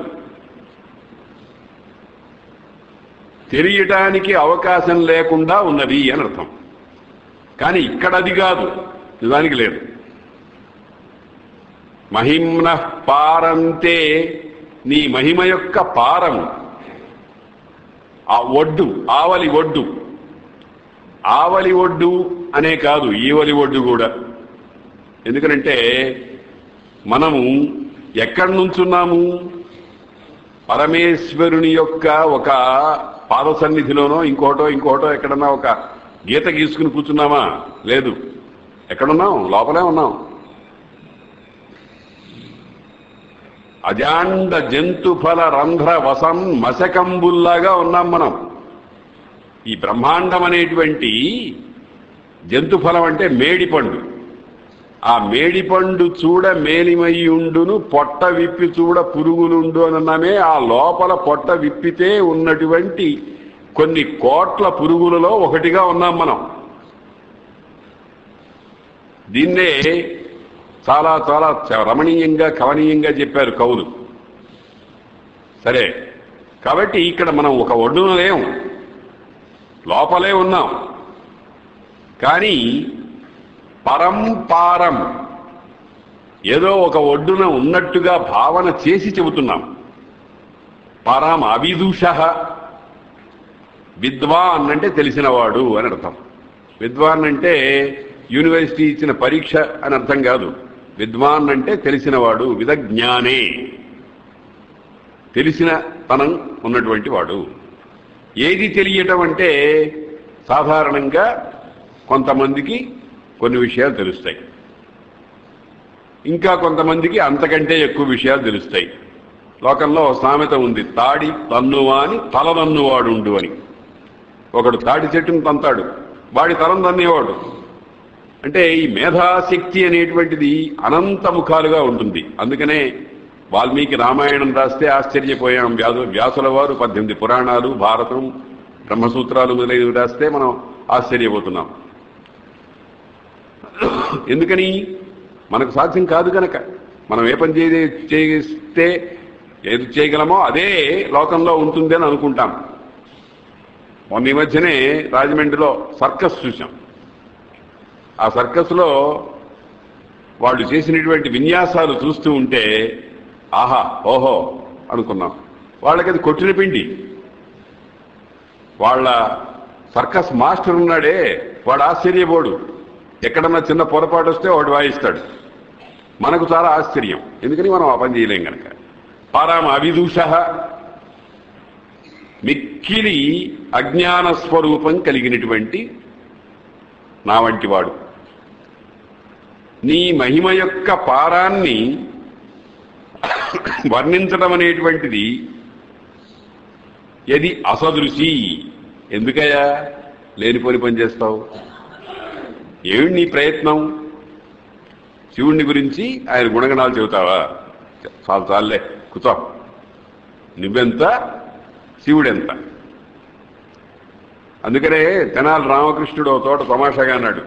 తెలియటానికి అవకాశం లేకుండా ఉన్నది అని అర్థం కానీ ఇక్కడ అది కాదు నిజానికి లేదు మహిమ్న పారంతే నీ మహిమ యొక్క పారము ఆ ఒడ్డు ఆవలి ఒడ్డు ఆవలి ఒడ్డు అనే కాదు ఈవలి ఒడ్డు కూడా ఎందుకనంటే మనము ఎక్కడి నుంచున్నాము పరమేశ్వరుని యొక్క ఒక పాద సన్నిధిలోనో ఇంకోటో ఇంకోటో ఎక్కడన్నా ఒక గీత గీసుకుని కూర్చున్నామా లేదు ఎక్కడున్నాం లోపలే ఉన్నాం అజాండ జంతుఫల రంధ్ర వసం మశకంబుల్లాగా ఉన్నాం మనం ఈ బ్రహ్మాండం అనేటువంటి జంతుఫలం అంటే మేడిపండు ఆ మేడిపండు చూడ మేలిమయ్యుండును పొట్ట విప్పి చూడ పురుగులుండు అని అన్నామే ఆ లోపల పొట్ట విప్పితే ఉన్నటువంటి కొన్ని కోట్ల పురుగులలో ఒకటిగా ఉన్నాం మనం దీన్నే చాలా చాలా చ- రమణీయంగా కవనీయంగా చెప్పారు కవులు సరే కాబట్టి ఇక్కడ మనం ఒక ఒడ్డున లేం లోపలే ఉన్నాం కానీ పరంపారం ఏదో ఒక ఒడ్డున ఉన్నట్టుగా భావన చేసి చెబుతున్నాం పరం అవిదుష విద్వాన్ అంటే తెలిసినవాడు అని అర్థం విద్వాన్ అంటే యూనివర్సిటీ ఇచ్చిన పరీక్ష అని అర్థం కాదు విద్వాన్ అంటే తెలిసినవాడు విదజ్ఞానే తెలిసిన తనం ఉన్నటువంటి వాడు ఏది తెలియటం అంటే సాధారణంగా కొంతమందికి కొన్ని విషయాలు తెలుస్తాయి ఇంకా కొంతమందికి అంతకంటే ఎక్కువ విషయాలు తెలుస్తాయి లోకంలో ఓ సామెత ఉంది తాడి తన్నువాని తలదన్నువాడుండు అని ఒకడు తాడి చెట్టును తంతాడు వాడి తలం తన్నేవాడు అంటే ఈ మేధాశక్తి అనేటువంటిది అనంత ముఖాలుగా ఉంటుంది అందుకనే వాల్మీకి రామాయణం రాస్తే ఆశ్చర్యపోయాం వ్యాసు వ్యాసుల వారు పద్దెనిమిది పురాణాలు భారతం బ్రహ్మసూత్రాలు మొదలైనవి రాస్తే మనం ఆశ్చర్యపోతున్నాం ఎందుకని మనకు సాధ్యం కాదు కనుక మనం ఏ పని చేయ చేస్తే ఏది చేయగలమో అదే లోకంలో ఉంటుంది అని అనుకుంటాం మొన్న ఈ మధ్యనే రాజమండ్రిలో సర్కస్ చూసాం ఆ సర్కస్లో వాళ్ళు చేసినటువంటి విన్యాసాలు చూస్తూ ఉంటే ఆహా ఓహో అనుకున్నాం వాళ్ళకి అది కొట్టిన పిండి వాళ్ళ సర్కస్ మాస్టర్ ఉన్నాడే వాడు ఆశ్చర్యపోడు ఎక్కడన్నా చిన్న పొరపాటు వస్తే వాడు వాయిస్తాడు మనకు చాలా ఆశ్చర్యం ఎందుకని మనం ఆ పని చేయలేం కనుక పారామ అవిదూష మిక్కిలి అజ్ఞాన స్వరూపం కలిగినటువంటి నా వంటి వాడు నీ మహిమ యొక్క పారాన్ని వర్ణించడం అనేటువంటిది ఎది అసదృశి ఎందుకయ్యా లేనిపోని పని చేస్తావు ఏమిటి నీ ప్రయత్నం శివుణ్ణి గురించి ఆయన గుణగణాలు చెబుతావా చాలు చాలులే కూర్చో నువ్వెంత శివుడెంత అందుకనే తెనాలి రామకృష్ణుడు ఒక తోట తమాషాగా అన్నాడు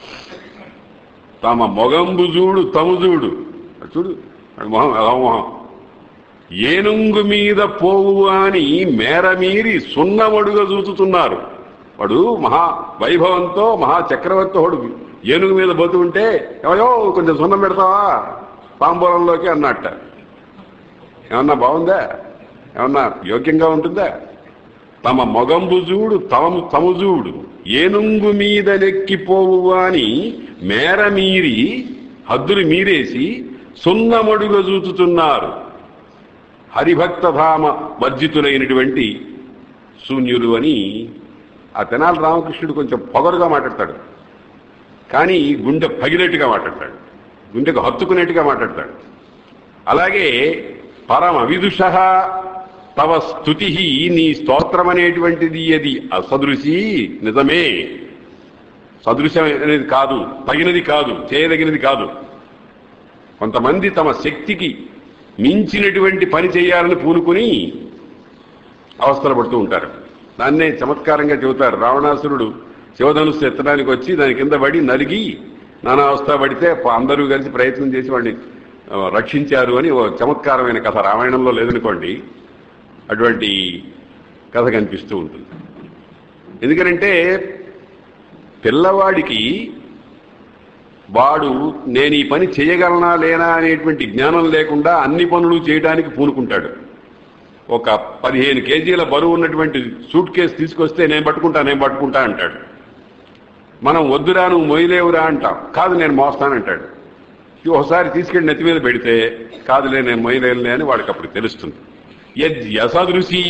తమ మొగంబు చూడు తము చూడు అది చూడు అది మొహం ఎలా మొహం ఏనుంగు మీద పోవు అని మేరమీరి సున్నమడుగా చూచుతున్నారు వాడు మహా వైభవంతో మహా చక్రవర్తి వాడు ఏనుగు మీద పోతూ ఉంటే ఎవయో కొంచెం సున్నం పెడతావా తాంబూలంలోకి అన్నట్ట ఏమన్నా బాగుందా ఏమన్నా యోగ్యంగా ఉంటుందా తమ మొగంబు చూడు తమ తము చూడు ఏనుంగు మీద నెక్కిపోవు అని మేర మీరి హద్దులు మీరేసి సున్నమడుగా చూచుతున్నారు హరిభక్తధామ వర్జితులైనటువంటి శూన్యులు అని ఆ తెనాలి రామకృష్ణుడు కొంచెం పొగరుగా మాట్లాడతాడు కానీ గుండె పగిలేట్టుగా మాట్లాడతాడు గుండెకు హత్తుకునేట్టుగా మాట్లాడతాడు అలాగే పరమ విదుష తవ స్థుతి నీ స్తోత్రం అనేటువంటిది అది అసదృశి నిజమే సదృశం అనేది కాదు తగినది కాదు చేయదగినది కాదు కొంతమంది తమ శక్తికి మించినటువంటి పని చేయాలని పూనుకుని అవస్థలు పడుతూ ఉంటారు దాన్నే చమత్కారంగా చెబుతారు రావణాసురుడు శివధనుస్సు ఎత్తడానికి వచ్చి దాని కింద పడి నలిగి నానా అవస్థ పడితే ప- అందరూ కలిసి ప్రయత్నం చేసి వాడిని ఆ, రక్షించారు అని ఓ చమత్కారమైన కథ రామాయణంలో లేదనుకోండి అటువంటి కథ కనిపిస్తూ ఉంటుంది ఎందుకనంటే పిల్లవాడికి వాడు నేను ఈ పని చేయగలనా లేనా అనేటువంటి జ్ఞానం లేకుండా అన్ని పనులు చేయడానికి పూనుకుంటాడు ఒక పదిహేను కేజీల బరువు ఉన్నటువంటి సూట్ కేసు తీసుకొస్తే నేను పట్టుకుంటా నేను పట్టుకుంటా అంటాడు మనం వద్దురా నువ్వు మొయ్యలేవురా అంటాం కాదు నేను మోస్తానంటాడు ఒకసారి తీసుకెళ్ళి నెత్తి మీద పెడితే కాదులే నేను మొయ్యలేనులే అని వాడికి అప్పుడు తెలుస్తుంది యద్ యసదృశీ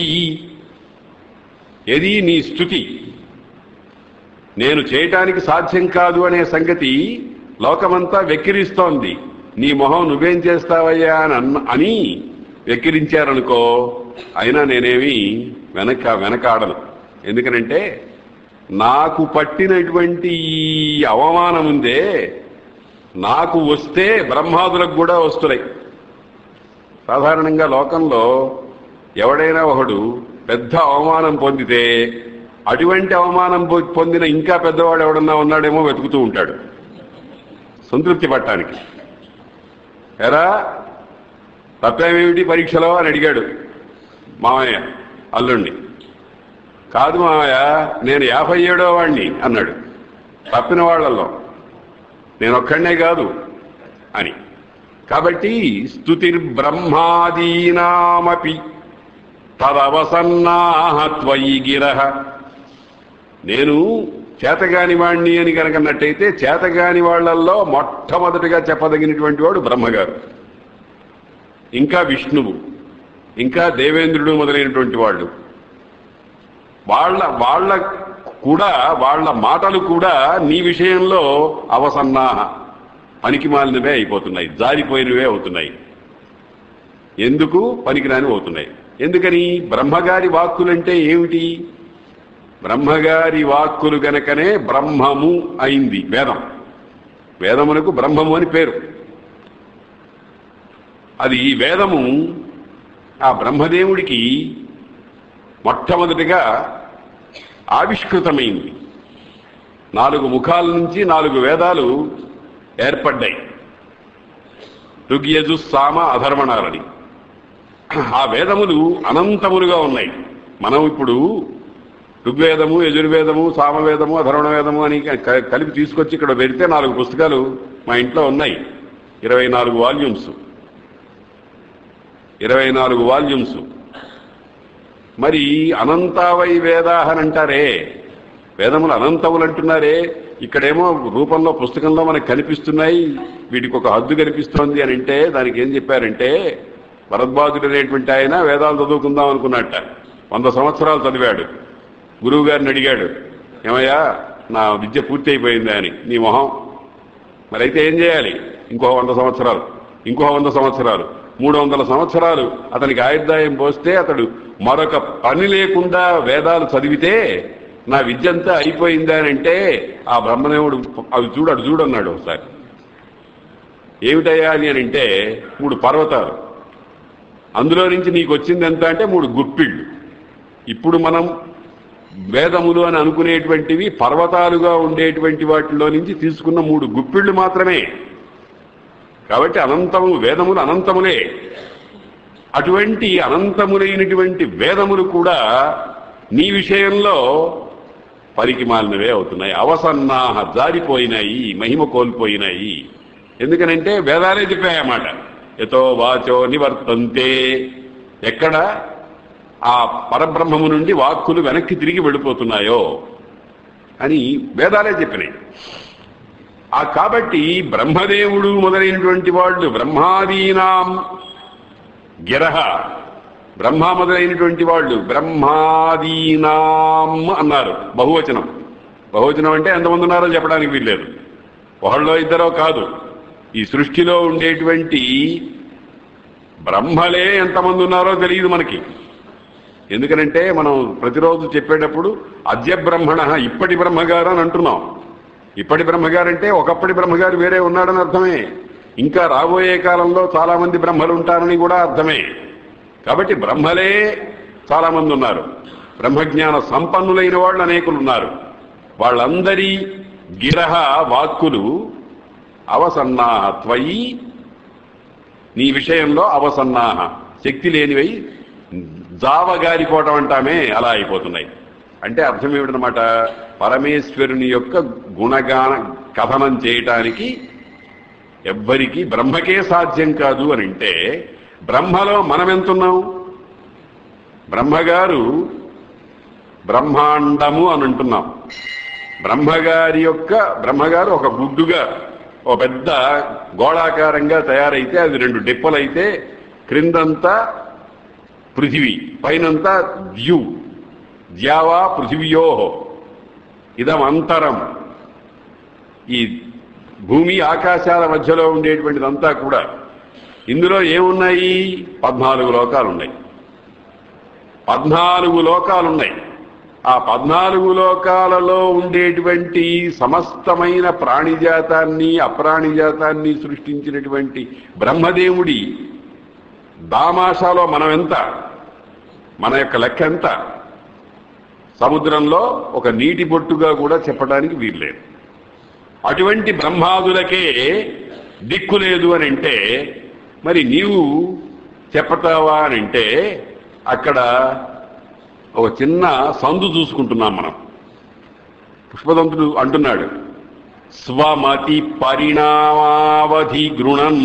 ఎది నీ స్థుతి నేను చేయటానికి సాధ్యం కాదు అనే సంగతి లోకమంతా వెక్కిరిస్తోంది నీ మొహం నువ్వేం చేస్తావయ్యా అని అన్న అని వెక్కిరించారనుకో అయినా నేనేమి వెనక వెనకాడను ఎందుకనంటే నాకు పట్టినటువంటి ఈ అవమానం ఉందే నాకు వస్తే బ్రహ్మాదులకు కూడా వస్తున్నాయి సాధారణంగా లోకంలో ఎవడైనా ఒకడు పెద్ద అవమానం పొందితే అటువంటి అవమానం పొ- పొందిన ఇంకా పెద్దవాడు ఎవడన్నా ఉన్నాడేమో వెతుకుతూ ఉంటాడు సంతృప్తి పట్టడానికి ఎరా తప్పేమేమిటి పరీక్షలో అని అడిగాడు మామయ్య అల్లుణ్ణి కాదు మామయ్య నేను యాభై ఏడో వాణ్ణి అన్నాడు తప్పిన వాళ్ళల్లో నేను ఒక్కడనే కాదు అని కాబట్టి స్తుతిర్బ్రహ్మాదీనామపి తదవసన్నాహ త్వయి గిరహ నేను చేతగాని వాణ్ణి అని కనుకన్నట్టయితే చేతగాని వాళ్ళల్లో మొట్టమొదటిగా చెప్పదగినటువంటి వాడు బ్రహ్మగారు ఇంకా విష్ణువు ఇంకా దేవేంద్రుడు మొదలైనటువంటి వాళ్ళు వాళ్ళ వాళ్ళ కూడా వాళ్ళ మాటలు కూడా నీ విషయంలో అవసన్నాహ పనికి మాలినవే అయిపోతున్నాయి జారిపోయినవే అవుతున్నాయి ఎందుకు పనికిరాని అవుతున్నాయి ఎందుకని బ్రహ్మగారి వాక్కులంటే ఏమిటి బ్రహ్మగారి వాక్కులు గనకనే బ్రహ్మము అయింది వేదం వేదమునకు బ్రహ్మము అని పేరు అది ఈ వేదము ఆ బ్రహ్మదేవుడికి మొట్టమొదటిగా ఆవిష్కృతమైంది నాలుగు ముఖాల నుంచి నాలుగు వేదాలు ఏర్పడ్డాయి ఋగ్యజు సామ అధర్వణాలని ఆ వేదములు అనంతములుగా ఉన్నాయి మనం ఇప్పుడు ఋగ్వేదము యజుర్వేదము సామవేదము అధర్వణ వేదము అని క- కలిపి తీసుకొచ్చి ఇక్కడ పెడితే నాలుగు పుస్తకాలు మా ఇంట్లో ఉన్నాయి ఇరవై నాలుగు వాల్యూమ్స్ ఇరవై నాలుగు వాల్యూమ్స్ మరి అనంతావై వేదాహని అంటారే వేదములు అనంతములు అంటున్నారే ఇక్కడేమో రూపంలో పుస్తకంలో మనకు కనిపిస్తున్నాయి వీటికి ఒక హద్దు కనిపిస్తోంది అని అంటే దానికి ఏం చెప్పారంటే భరద్వాజుడు అనేటువంటి ఆయన వేదాలు చదువుకుందాం అనుకున్నట్ట వంద సంవత్సరాలు చదివాడు గురువు గారిని అడిగాడు ఏమయ్యా నా విద్య పూర్తి అయిపోయిందా అని నీ మొహం మరి అయితే ఏం చేయాలి ఇంకో వంద సంవత్సరాలు ఇంకో వంద సంవత్సరాలు మూడు వందల సంవత్సరాలు అతనికి ఆయుర్దాయం పోస్తే అతడు మరొక పని లేకుండా వేదాలు చదివితే నా విద్య అంతా అయిపోయిందా అని అంటే ఆ బ్రహ్మదేవుడు అవి చూడు అటు చూడు అన్నాడు ఒకసారి ఏమిటయ్యా అని అని అంటే మూడు పర్వతాలు అందులో నుంచి నీకు వచ్చింది ఎంత అంటే మూడు గుప్పిళ్ళు ఇప్పుడు మనం వేదములు అని అనుకునేటువంటివి పర్వతాలుగా ఉండేటువంటి వాటిలో నుంచి తీసుకున్న మూడు గుప్పిళ్ళు మాత్రమే కాబట్టి అనంతము వేదములు అనంతములే అటువంటి అనంతములైనటువంటి వేదములు కూడా నీ విషయంలో పనికి మాలినవే అవుతున్నాయి అవసన్నాహ జారిపోయినాయి మహిమ కోల్పోయినాయి ఎందుకనంటే వేదాలే చెప్పాయన్నమాట ఎతో వాచో నివర్తంతే ఎక్కడ ఆ పరబ్రహ్మము నుండి వాక్కులు వెనక్కి తిరిగి వెళ్ళిపోతున్నాయో అని వేదాలే చెప్పినాయి ఆ కాబట్టి బ్రహ్మదేవుడు మొదలైనటువంటి వాళ్ళు బ్రహ్మాదీనాం గిరహ బ్రహ్మ మొదలైనటువంటి వాళ్ళు బ్రహ్మాదీనాం అన్నారు బహువచనం బహువచనం అంటే ఎంతమంది ఉన్నారో చెప్పడానికి వీల్లేదు ఒకళ్ళో ఇద్దరో కాదు ఈ సృష్టిలో ఉండేటువంటి బ్రహ్మలే ఎంతమంది ఉన్నారో తెలియదు మనకి ఎందుకనంటే మనం ప్రతిరోజు చెప్పేటప్పుడు అద్య బ్రహ్మణ ఇప్పటి బ్రహ్మగారు అని అంటున్నాం ఇప్పటి బ్రహ్మగారు అంటే ఒకప్పటి బ్రహ్మగారు వేరే ఉన్నాడని అర్థమే ఇంకా రాబోయే కాలంలో చాలా మంది బ్రహ్మలు ఉంటారని కూడా అర్థమే కాబట్టి బ్రహ్మలే చాలా మంది ఉన్నారు బ్రహ్మజ్ఞాన సంపన్నులైన వాళ్ళు అనేకులు ఉన్నారు వాళ్ళందరి గిరహ వాక్కులు అవసన్నాహ త్వయి నీ విషయంలో అవసన్నాహ శక్తి లేనివై జావగారిపోవటం అంటామే అలా అయిపోతున్నాయి అంటే అర్థం ఏమిటనమాట పరమేశ్వరుని యొక్క గుణగాన కథనం చేయటానికి ఎవ్వరికి బ్రహ్మకే సాధ్యం కాదు అని అంటే బ్రహ్మలో మనం ఎంతున్నాం బ్రహ్మగారు బ్రహ్మాండము అని అంటున్నాం బ్రహ్మగారి యొక్క బ్రహ్మగారు ఒక గుడ్డుగా ఒక పెద్ద గోళాకారంగా తయారైతే అది రెండు డిప్పలైతే క్రిందంతా పృథివీ పైనంతా ద్యు ద్యావా పృథివ్యో ఇదం అంతరం ఈ భూమి ఆకాశాల మధ్యలో ఉండేటువంటిదంతా కూడా ఇందులో ఏమున్నాయి పద్నాలుగు లోకాలు ఉన్నాయి పద్నాలుగు లోకాలున్నాయి ఆ పద్నాలుగు లోకాలలో ఉండేటువంటి సమస్తమైన ప్రాణిజాతాన్ని అప్రాణిజాతాన్ని సృష్టించినటువంటి బ్రహ్మదేవుడి దామాషాలో మనం ఎంత మన యొక్క లెక్క ఎంత సముద్రంలో ఒక నీటి బొట్టుగా కూడా చెప్పడానికి వీల్లేదు అటువంటి బ్రహ్మాదులకే దిక్కు లేదు అని అంటే మరి నీవు చెప్పతావా అని అంటే అక్కడ ఒక చిన్న సందు చూసుకుంటున్నాం మనం పుష్పదంతుడు అంటున్నాడు స్వమతి పరిణామావధి గృణన్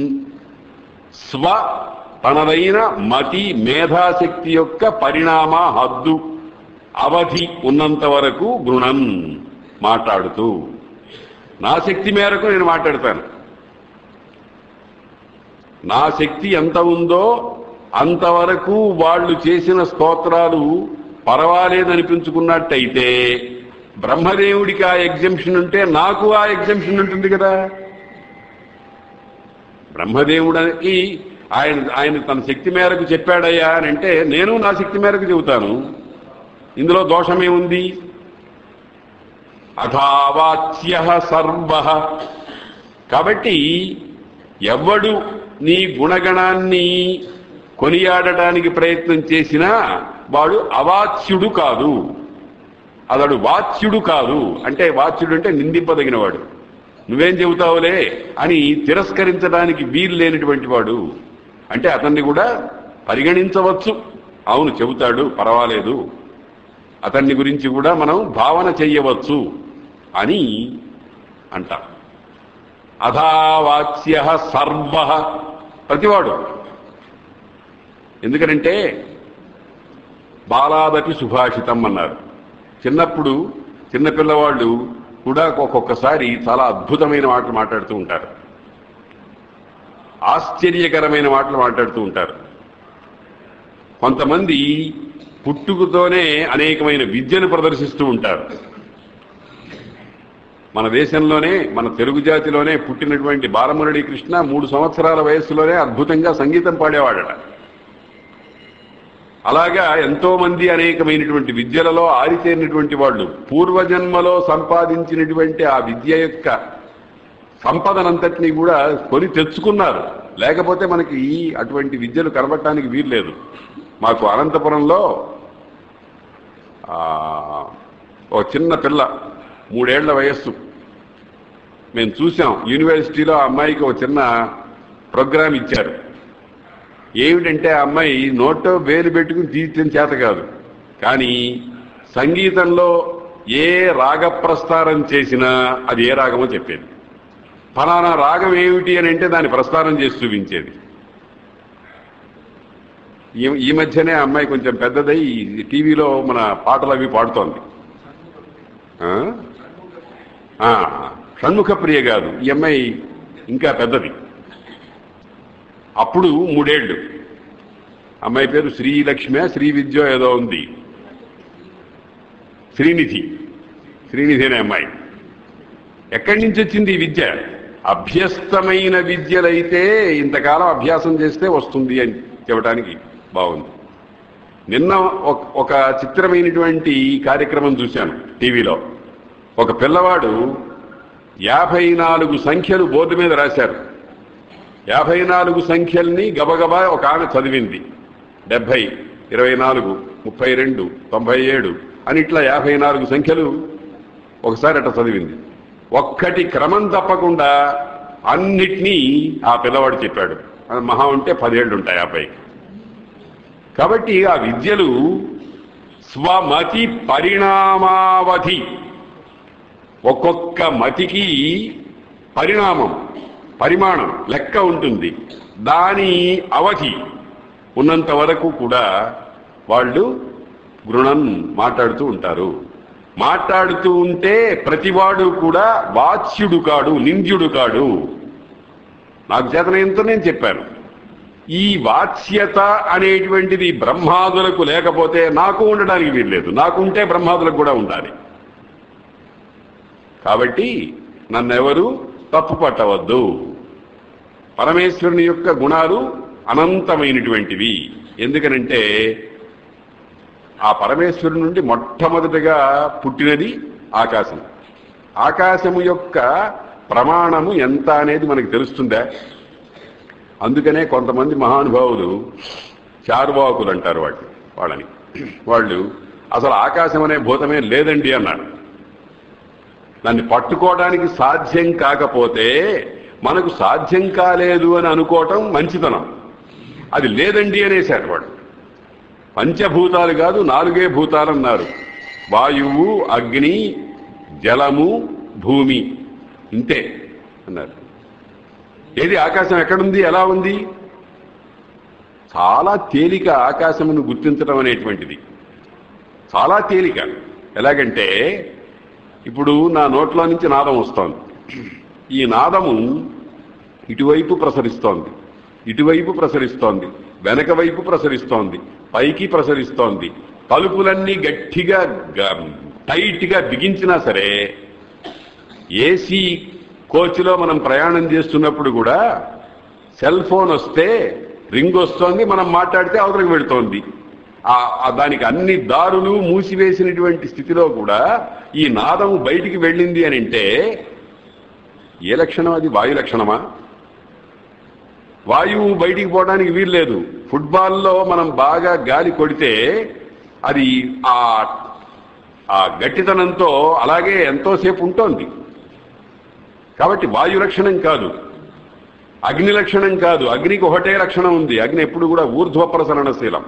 స్వ తనదైన మతి మేధాశక్తి యొక్క పరిణామ హద్దు అవధి ఉన్నంత వరకు గృణన్ మాట్లాడుతూ నా శక్తి మేరకు నేను మాట్లాడతాను నా శక్తి ఎంత ఉందో అంతవరకు వాళ్ళు చేసిన స్తోత్రాలు పర్వాలేదనిపించుకున్నట్టయితే బ్రహ్మదేవుడికి ఆ ఎగ్జంప్షన్ ఉంటే నాకు ఆ ఎగ్జంప్షన్ ఉంటుంది కదా బ్రహ్మదేవుడికి ఆయన ఆయన తన శక్తి మేరకు చెప్పాడయ్యా అని అంటే నేను నా శక్తి మేరకు చెబుతాను ఇందులో దోషమేముంది అథావాచ్య సర్వ కాబట్టి ఎవడు నీ గుణగణాన్ని కొనియాడటానికి ప్రయత్నం చేసినా వాడు అవాచ్యుడు కాదు అతడు వాచ్యుడు కాదు అంటే వాచ్యుడు అంటే నిందింపదగినవాడు నువ్వేం చెబుతావులే అని తిరస్కరించడానికి వీలు లేనటువంటి వాడు అంటే అతన్ని కూడా పరిగణించవచ్చు అవును చెబుతాడు పర్వాలేదు అతన్ని గురించి కూడా మనం భావన చెయ్యవచ్చు అని అంటాం అథావాచ్య సర్వ ప్రతివాడు ఎందుకనంటే బాలాదపి సుభాషితం అన్నారు చిన్నప్పుడు చిన్నపిల్లవాళ్ళు కూడా ఒక్కొక్కసారి చాలా అద్భుతమైన మాటలు మాట్లాడుతూ ఉంటారు ఆశ్చర్యకరమైన మాటలు మాట్లాడుతూ ఉంటారు కొంతమంది పుట్టుకతోనే అనేకమైన విద్యను ప్రదర్శిస్తూ ఉంటారు మన దేశంలోనే మన తెలుగు జాతిలోనే పుట్టినటువంటి బాలమురళి కృష్ణ మూడు సంవత్సరాల వయస్సులోనే అద్భుతంగా సంగీతం పాడేవాడట అలాగా ఎంతో మంది అనేకమైనటువంటి విద్యలలో ఆరితేరినటువంటి వాళ్ళు పూర్వజన్మలో సంపాదించినటువంటి ఆ విద్య యొక్క సంపదనంతటినీ కూడా కొని తెచ్చుకున్నారు లేకపోతే మనకి ఈ అటువంటి విద్యలు కనబడటానికి వీల్లేదు మాకు అనంతపురంలో ఆ, ఒక చిన్న పిల్ల మూడేళ్ల వయస్సు మేము చూసాం యూనివర్సిటీలో ఆ అమ్మాయికి ఒక చిన్న ప్రోగ్రామ్ ఇచ్చారు ఏమిటంటే ఆ అమ్మాయి నోటో వేలు పెట్టుకుని తీర్చిన చేత కాదు కానీ సంగీతంలో ఏ రాగ ప్రస్తారం చేసినా అది ఏ రాగమో చెప్పేది ఫలానా రాగం ఏమిటి అని అంటే దాన్ని ప్రస్తారం చేసి చూపించేది ఈ ఈ మధ్యనే ఆ అమ్మాయి కొంచెం పెద్దదై టీవీలో మన పాటలు అవి పాడుతోంది ఆ? ఆ, షణ్ముఖ ప్రియ కాదు ఈ అమ్మాయి ఇంకా పెద్దది అప్పుడు మూడేళ్లు అమ్మాయి పేరు శ్రీలక్ష్మి శ్రీ విద్య ఏదో ఉంది శ్రీనిధి శ్రీనిధి అనే అమ్మాయి ఎక్కడి నుంచి వచ్చింది ఈ విద్య అభ్యస్తమైన విద్యలైతే ఇంతకాలం అభ్యాసం చేస్తే వస్తుంది అని చెప్పడానికి బాగుంది నిన్న ఒక- ఒక చిత్రమైనటువంటి కార్యక్రమం చూశాను టీవీలో ఒక పిల్లవాడు యాభై నాలుగు సంఖ్యలు బోర్డు మీద రాశారు యాభై నాలుగు సంఖ్యల్ని గబగబా ఒక ఆమె చదివింది డెబ్భై ఇరవై నాలుగు ముప్పై రెండు తొంభై ఏడు అని ఇట్లా యాభై నాలుగు సంఖ్యలు ఒకసారి అట్లా చదివింది ఒక్కటి క్రమం తప్పకుండా అన్నిటినీ ఆ పిల్లవాడు చెప్పాడు అది మహా ఉంటే పదేళ్ళు ఉంటాయి ఆ అబ్బాయికి కాబట్టి ఆ విద్యలు స్వమతి పరిణామావధి ఒక్కొక్క మతికి పరిణామం పరిమాణం లెక్క ఉంటుంది దాని అవధి ఉన్నంత వరకు కూడా వాళ్ళు గృణం మాట్లాడుతూ ఉంటారు మాట్లాడుతూ ఉంటే ప్రతివాడు కూడా వాచ్యుడు కాడు నింద్యుడు కాడు నాకు చేతనంతో నేను చెప్పాను ఈ వాచ్యత అనేటువంటిది బ్రహ్మాదులకు లేకపోతే నాకు ఉండడానికి వీల్లేదు నాకుంటే బ్రహ్మాదులకు కూడా ఉండాలి కాబట్టి నన్నెవరు తప్పు పట్టవద్దు పరమేశ్వరుని యొక్క గుణాలు అనంతమైనటువంటివి ఎందుకనంటే ఆ పరమేశ్వరుని నుండి మొట్టమొదటిగా పుట్టినది ఆకాశం ఆకాశము యొక్క ప్రమాణము ఎంత అనేది మనకు తెలుస్తుందా అందుకనే కొంతమంది మహానుభావులు చారువాకులు అంటారు వాళ్ళు వాళ్ళని వాళ్ళు అసలు ఆకాశం అనే భూతమే లేదండి అన్నారు దాన్ని పట్టుకోవడానికి సాధ్యం కాకపోతే మనకు సాధ్యం కాలేదు అని అనుకోవటం మంచితనం అది లేదండి అనేసారు వాడు పంచభూతాలు కాదు నాలుగే భూతాలు అన్నారు వాయువు అగ్ని జలము భూమి ఇంతే అన్నారు ఏది ఆకాశం ఎక్కడుంది ఎలా ఉంది చాలా తేలిక ఆకాశమును గుర్తించడం అనేటువంటిది చాలా తేలిక ఎలాగంటే ఇప్పుడు నా నోట్లో నుంచి నాదం వస్తోంది ఈ నాదము ఇటువైపు ప్రసరిస్తోంది ఇటువైపు ప్రసరిస్తోంది వెనక వైపు ప్రసరిస్తోంది పైకి ప్రసరిస్తోంది తలుపులన్నీ గట్టిగా గ- టైట్గా బిగించినా సరే ఏసీ కోచ్లో మనం ప్రయాణం చేస్తున్నప్పుడు కూడా సెల్ ఫోన్ వస్తే రింగ్ వస్తోంది మనం మాట్లాడితే అవతలకు వెళుతోంది ఆ- ఆ దానికి అన్ని దారులు మూసివేసినటువంటి స్థితిలో కూడా ఈ నాదము బయటికి వెళ్ళింది అని అంటే ఏ లక్షణం అది వాయు లక్షణమా వాయువు బయటికి పోవడానికి వీల్లేదు ఫుట్బాల్లో మనం బాగా గాలి కొడితే అది ఆ ఆ గట్టితనంతో అలాగే ఎంతోసేపు ఉంటుంది కాబట్టి వాయు లక్షణం కాదు అగ్ని లక్షణం కాదు అగ్నికి ఒకటే లక్షణం ఉంది అగ్ని ఎప్పుడు కూడా ఊర్ధ్వ ప్రసరణశీలం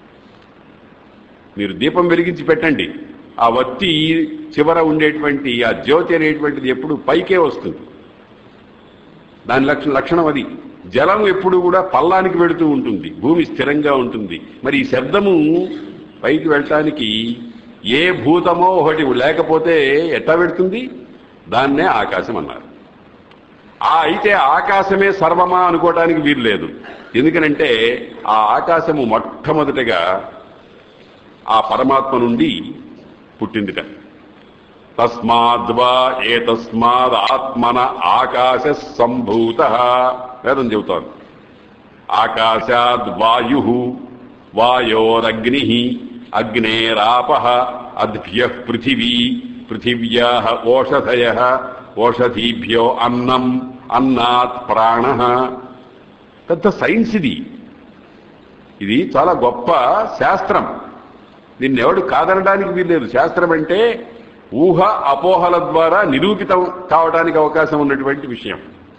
మీరు దీపం వెలిగించి పెట్టండి ఆ వత్తి చివర ఉండేటువంటి ఆ జ్యోతి అనేటువంటిది ఎప్పుడు పైకే వస్తుంది దాని లక్ష లక్షణం అది జలం ఎప్పుడు కూడా పల్లానికి వెళుతూ ఉంటుంది భూమి స్థిరంగా ఉంటుంది మరి ఈ శబ్దము పైకి వెళ్ళటానికి ఏ భూతమో ఒకటి లేకపోతే ఎట్లా పెడుతుంది దాన్నే ఆకాశం అన్నారు ఆ అయితే ఆకాశమే సర్వమా అనుకోవడానికి వీలు లేదు ఎందుకనంటే ఆ ఆకాశము మొట్టమొదటిగా ఆ పరమాత్మ నుండి పుట్టిందిట తస్మాద్వా ఏ తస్మాద్ ఆత్మన ఆకాశ సంభూత వేదం చెబుతోంది ఆకాశాద్ వాయు వాయోరగ్ని అగ్నేరాప అద్భ్య పృథివీ పృథివ్యా ఓషధయ ఓషధీభ్యో అన్నం అన్నాత్ ప్రాణ పెద్ద సైన్స్ ఇది ఇది చాలా గొప్ప శాస్త్రం దీన్ని ఎవడు కాదనడానికి వీల్లేదు శాస్త్రం అంటే ఊహ అపోహల ద్వారా నిరూపితం కావడానికి అవకాశం ఉన్నటువంటి విషయం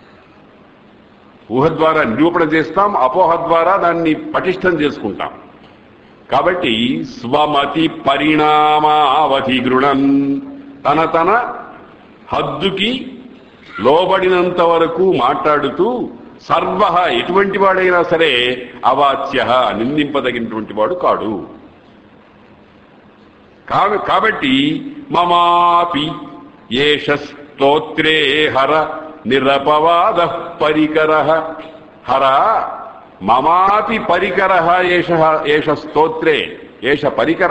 ఊహ ద్వారా నిరూపణ చేస్తాం అపోహ ద్వారా దాన్ని పటిష్టం చేసుకుంటాం కాబట్టి స్వమతి పరిణామావధి గృణన్ తన తన హద్దుకి లోబడినంత వరకు మాట్లాడుతూ సర్వ ఎటువంటి వాడైనా సరే అవాచ్య నిందింపదగినటువంటి వాడు కాడు కా- కాబట్టి మమాపి ఏష స్తోత్రే హర నిరపవాద పరికర హర మమాపి పరికర ఏష ఏష స్తోత్రే ఏష పరికర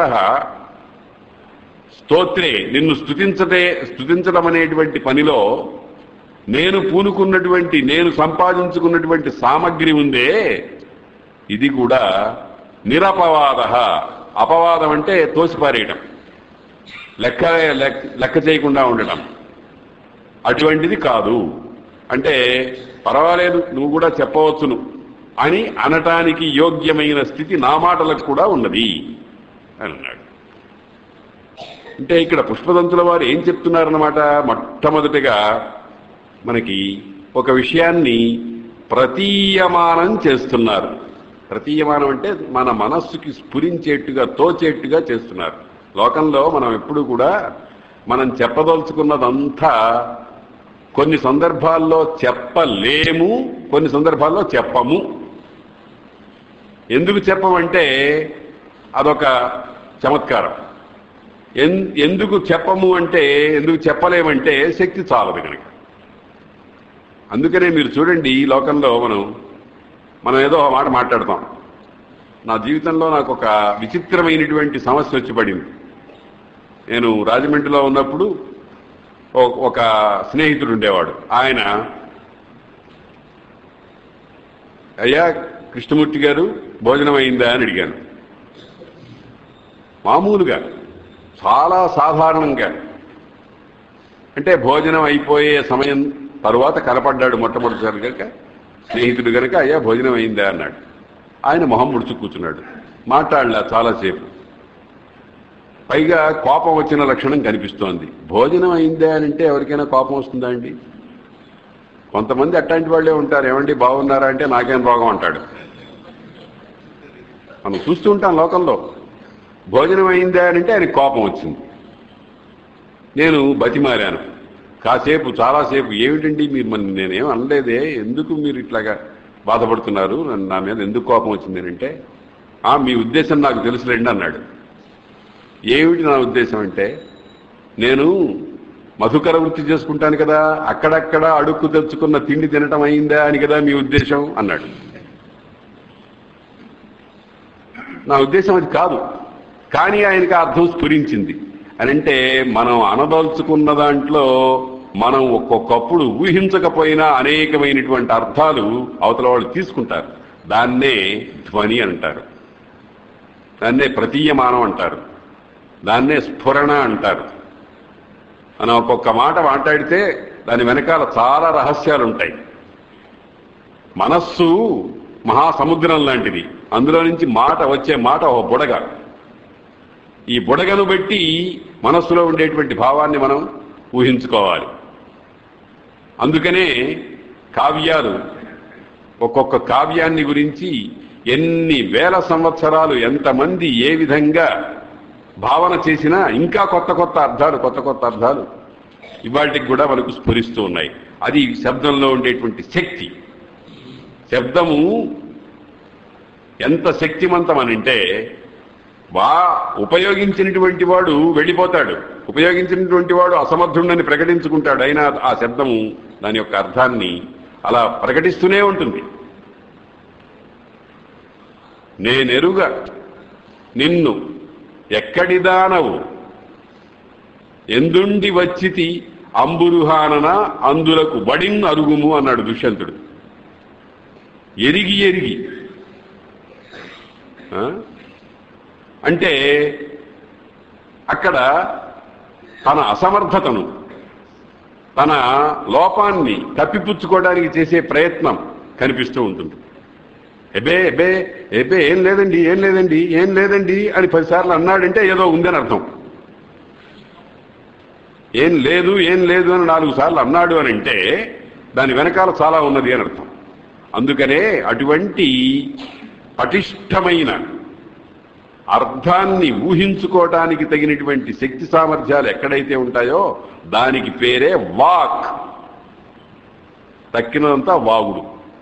స్తోత్రే నిన్ను స్తుతించటే స్తుతించడం అనేటువంటి పనిలో నేను పూనుకున్నటువంటి నేను సంపాదించుకున్నటువంటి సామగ్రి ఉందే ఇది కూడా నిరపవాద అపవాదం అంటే తోసిపారేయటం లెక్క లెక్క- లెక్క చేయకుండా ఉండటం అటువంటిది కాదు అంటే పర్వాలేదు నువ్వు కూడా చెప్పవచ్చును అని అనటానికి యోగ్యమైన స్థితి నా మాటలకు కూడా ఉన్నది అని అన్నాడు అంటే ఇక్కడ పుష్పదంతుల వారు ఏం చెప్తున్నారన్నమాట మొట్టమొదటిగా మనకి ఒక విషయాన్ని ప్రతీయమానం చేస్తున్నారు ప్రతీయమానం అంటే మన మనస్సుకి స్ఫురించేట్టుగా తోచేట్టుగా చేస్తున్నారు లోకంలో మనం ఎప్పుడు కూడా మనం చెప్పదలుచుకున్నదంతా కొన్ని సందర్భాల్లో చెప్పలేము కొన్ని సందర్భాల్లో చెప్పము ఎందుకు చెప్పమంటే అదొక చమత్కారం ఎన్- ఎందుకు చెప్పము అంటే ఎందుకు చెప్పలేమంటే శక్తి చాలదు కనుక అందుకనే మీరు చూడండి ఈ లోకంలో మనం మనం ఏదో ఒక మాట మాట్లాడతాం నా జీవితంలో నాకు ఒక విచిత్రమైనటువంటి సమస్య వచ్చి పడింది నేను రాజమండ్రిలో ఉన్నప్పుడు ఓ- ఒక స్నేహితుడు ఉండేవాడు ఆయన అయ్యా కృష్ణమూర్తి గారు భోజనం అయిందా అని అడిగాను మామూలుగా చాలా సాధారణంగా అంటే భోజనం అయిపోయే సమయం తరువాత కనపడ్డాడు మొట్టమొదటిసారి కనుక స్నేహితుడు కనుక అయ్యా భోజనం అయిందా అన్నాడు ఆయన మొహం ముడుచు కూర్చున్నాడు మాట్లాడలే చాలాసేపు పైగా కోపం వచ్చిన లక్షణం కనిపిస్తోంది భోజనం అయిందా అని అంటే ఎవరికైనా కోపం వస్తుందా అండి కొంతమంది అట్లాంటి వాళ్ళే ఉంటారు ఏమండి బాగున్నారా అంటే నాకేం రోగం అంటాడు మనం చూస్తూ ఉంటాం లోకంలో భోజనం అయిందా అని అంటే ఆయనకి కోపం వచ్చింది నేను బతిమారాను కాసేపు చాలాసేపు ఏమిటండి మీరు మన నేనేం అనలేదే ఎందుకు మీరు ఇట్లాగా బాధపడుతున్నారు నన్ను- నా మీద ఎందుకు కోపం వచ్చింది అని అంటే "ఆ, మీ ఉద్దేశం నాకు తెలుసులేండి అన్నాడు ఏమిటి నా ఉద్దేశం అంటే నేను మధుకర వృత్తి చేసుకుంటాను కదా అక్కడక్కడ అడుక్కు తెచ్చుకున్న తిండి తినటం అయిందా అని కదా మీ ఉద్దేశం అన్నాడు నా ఉద్దేశం అది కాదు కానీ ఆయనకి ఆ అర్థం స్ఫురించింది అని అంటే మనం అనదలుచుకున్న దాంట్లో మనం ఒక్కొక్కప్పుడు ఊహించకపోయినా అనేకమైనటువంటి అర్థాలు అవతల వాళ్ళు తీసుకుంటారు దాన్నే ధ్వని అంటారు దాన్నే ప్రతీయమానం అంటారు దాన్నే స్ఫురణ అంటారు మనం ఒక్కొక్క మాట మాట్లాడితే దాని వెనకాల చాలా రహస్యాలు ఉంటాయి మనస్సు మహాసముద్రం లాంటిది అందులో నుంచి మాట వచ్చే మాట ఒక బుడగ ఈ బుడగను బట్టి మనస్సులో ఉండేటువంటి భావాన్ని మనం ఊహించుకోవాలి అందుకనే కావ్యాలు ఒక్కొక్క కావ్యాన్ని గురించి ఎన్ని వేల సంవత్సరాలు ఎంతమంది ఏ విధంగా భావన చేసినా ఇంకా కొత్త కొత్త అర్థాలు కొత్త కొత్త అర్థాలు ఇవాటికి కూడా మనకు స్ఫురిస్తూ ఉన్నాయి అది శబ్దంలో ఉండేటువంటి శక్తి శబ్దము ఎంత శక్తిమంతం అని అంటే బా ఉపయోగించినటువంటి వాడు వెళ్ళిపోతాడు ఉపయోగించినటువంటి వాడు అసమర్థుడని ప్రకటించుకుంటాడు అయినా ఆ శబ్దము దాని యొక్క అర్థాన్ని అలా ప్రకటిస్తూనే ఉంటుంది నేనెరుగ నిన్ను ఎక్కడిదానవు ఎందుండి వచ్చితి అంబురుహానన అందులకు బడిన్ అరుగుము అన్నాడు దుష్యంతుడు ఎరిగి ఎరిగి ఆ? అంటే అక్కడ తన అసమర్థతను తన లోపాన్ని కప్పిపుచ్చుకోవడానికి చేసే ప్రయత్నం కనిపిస్తూ ఉంటుంది ఎబే ఎబే ఎబే ఏం లేదండి ఏం లేదండి ఏం లేదండి అని పదిసార్లు అన్నాడంటే ఏదో ఉందని అర్థం ఏం లేదు ఏం లేదు అని నాలుగు సార్లు అన్నాడు అని అంటే దాని వెనకాల చాలా ఉన్నది అని అర్థం అందుకనే అటువంటి పటిష్టమైన అర్థాన్ని ఊహించుకోవటానికి తగినటువంటి శక్తి సామర్థ్యాలు ఎక్కడైతే ఉంటాయో దానికి పేరే వాక్ తక్కినదంతా వాగుడు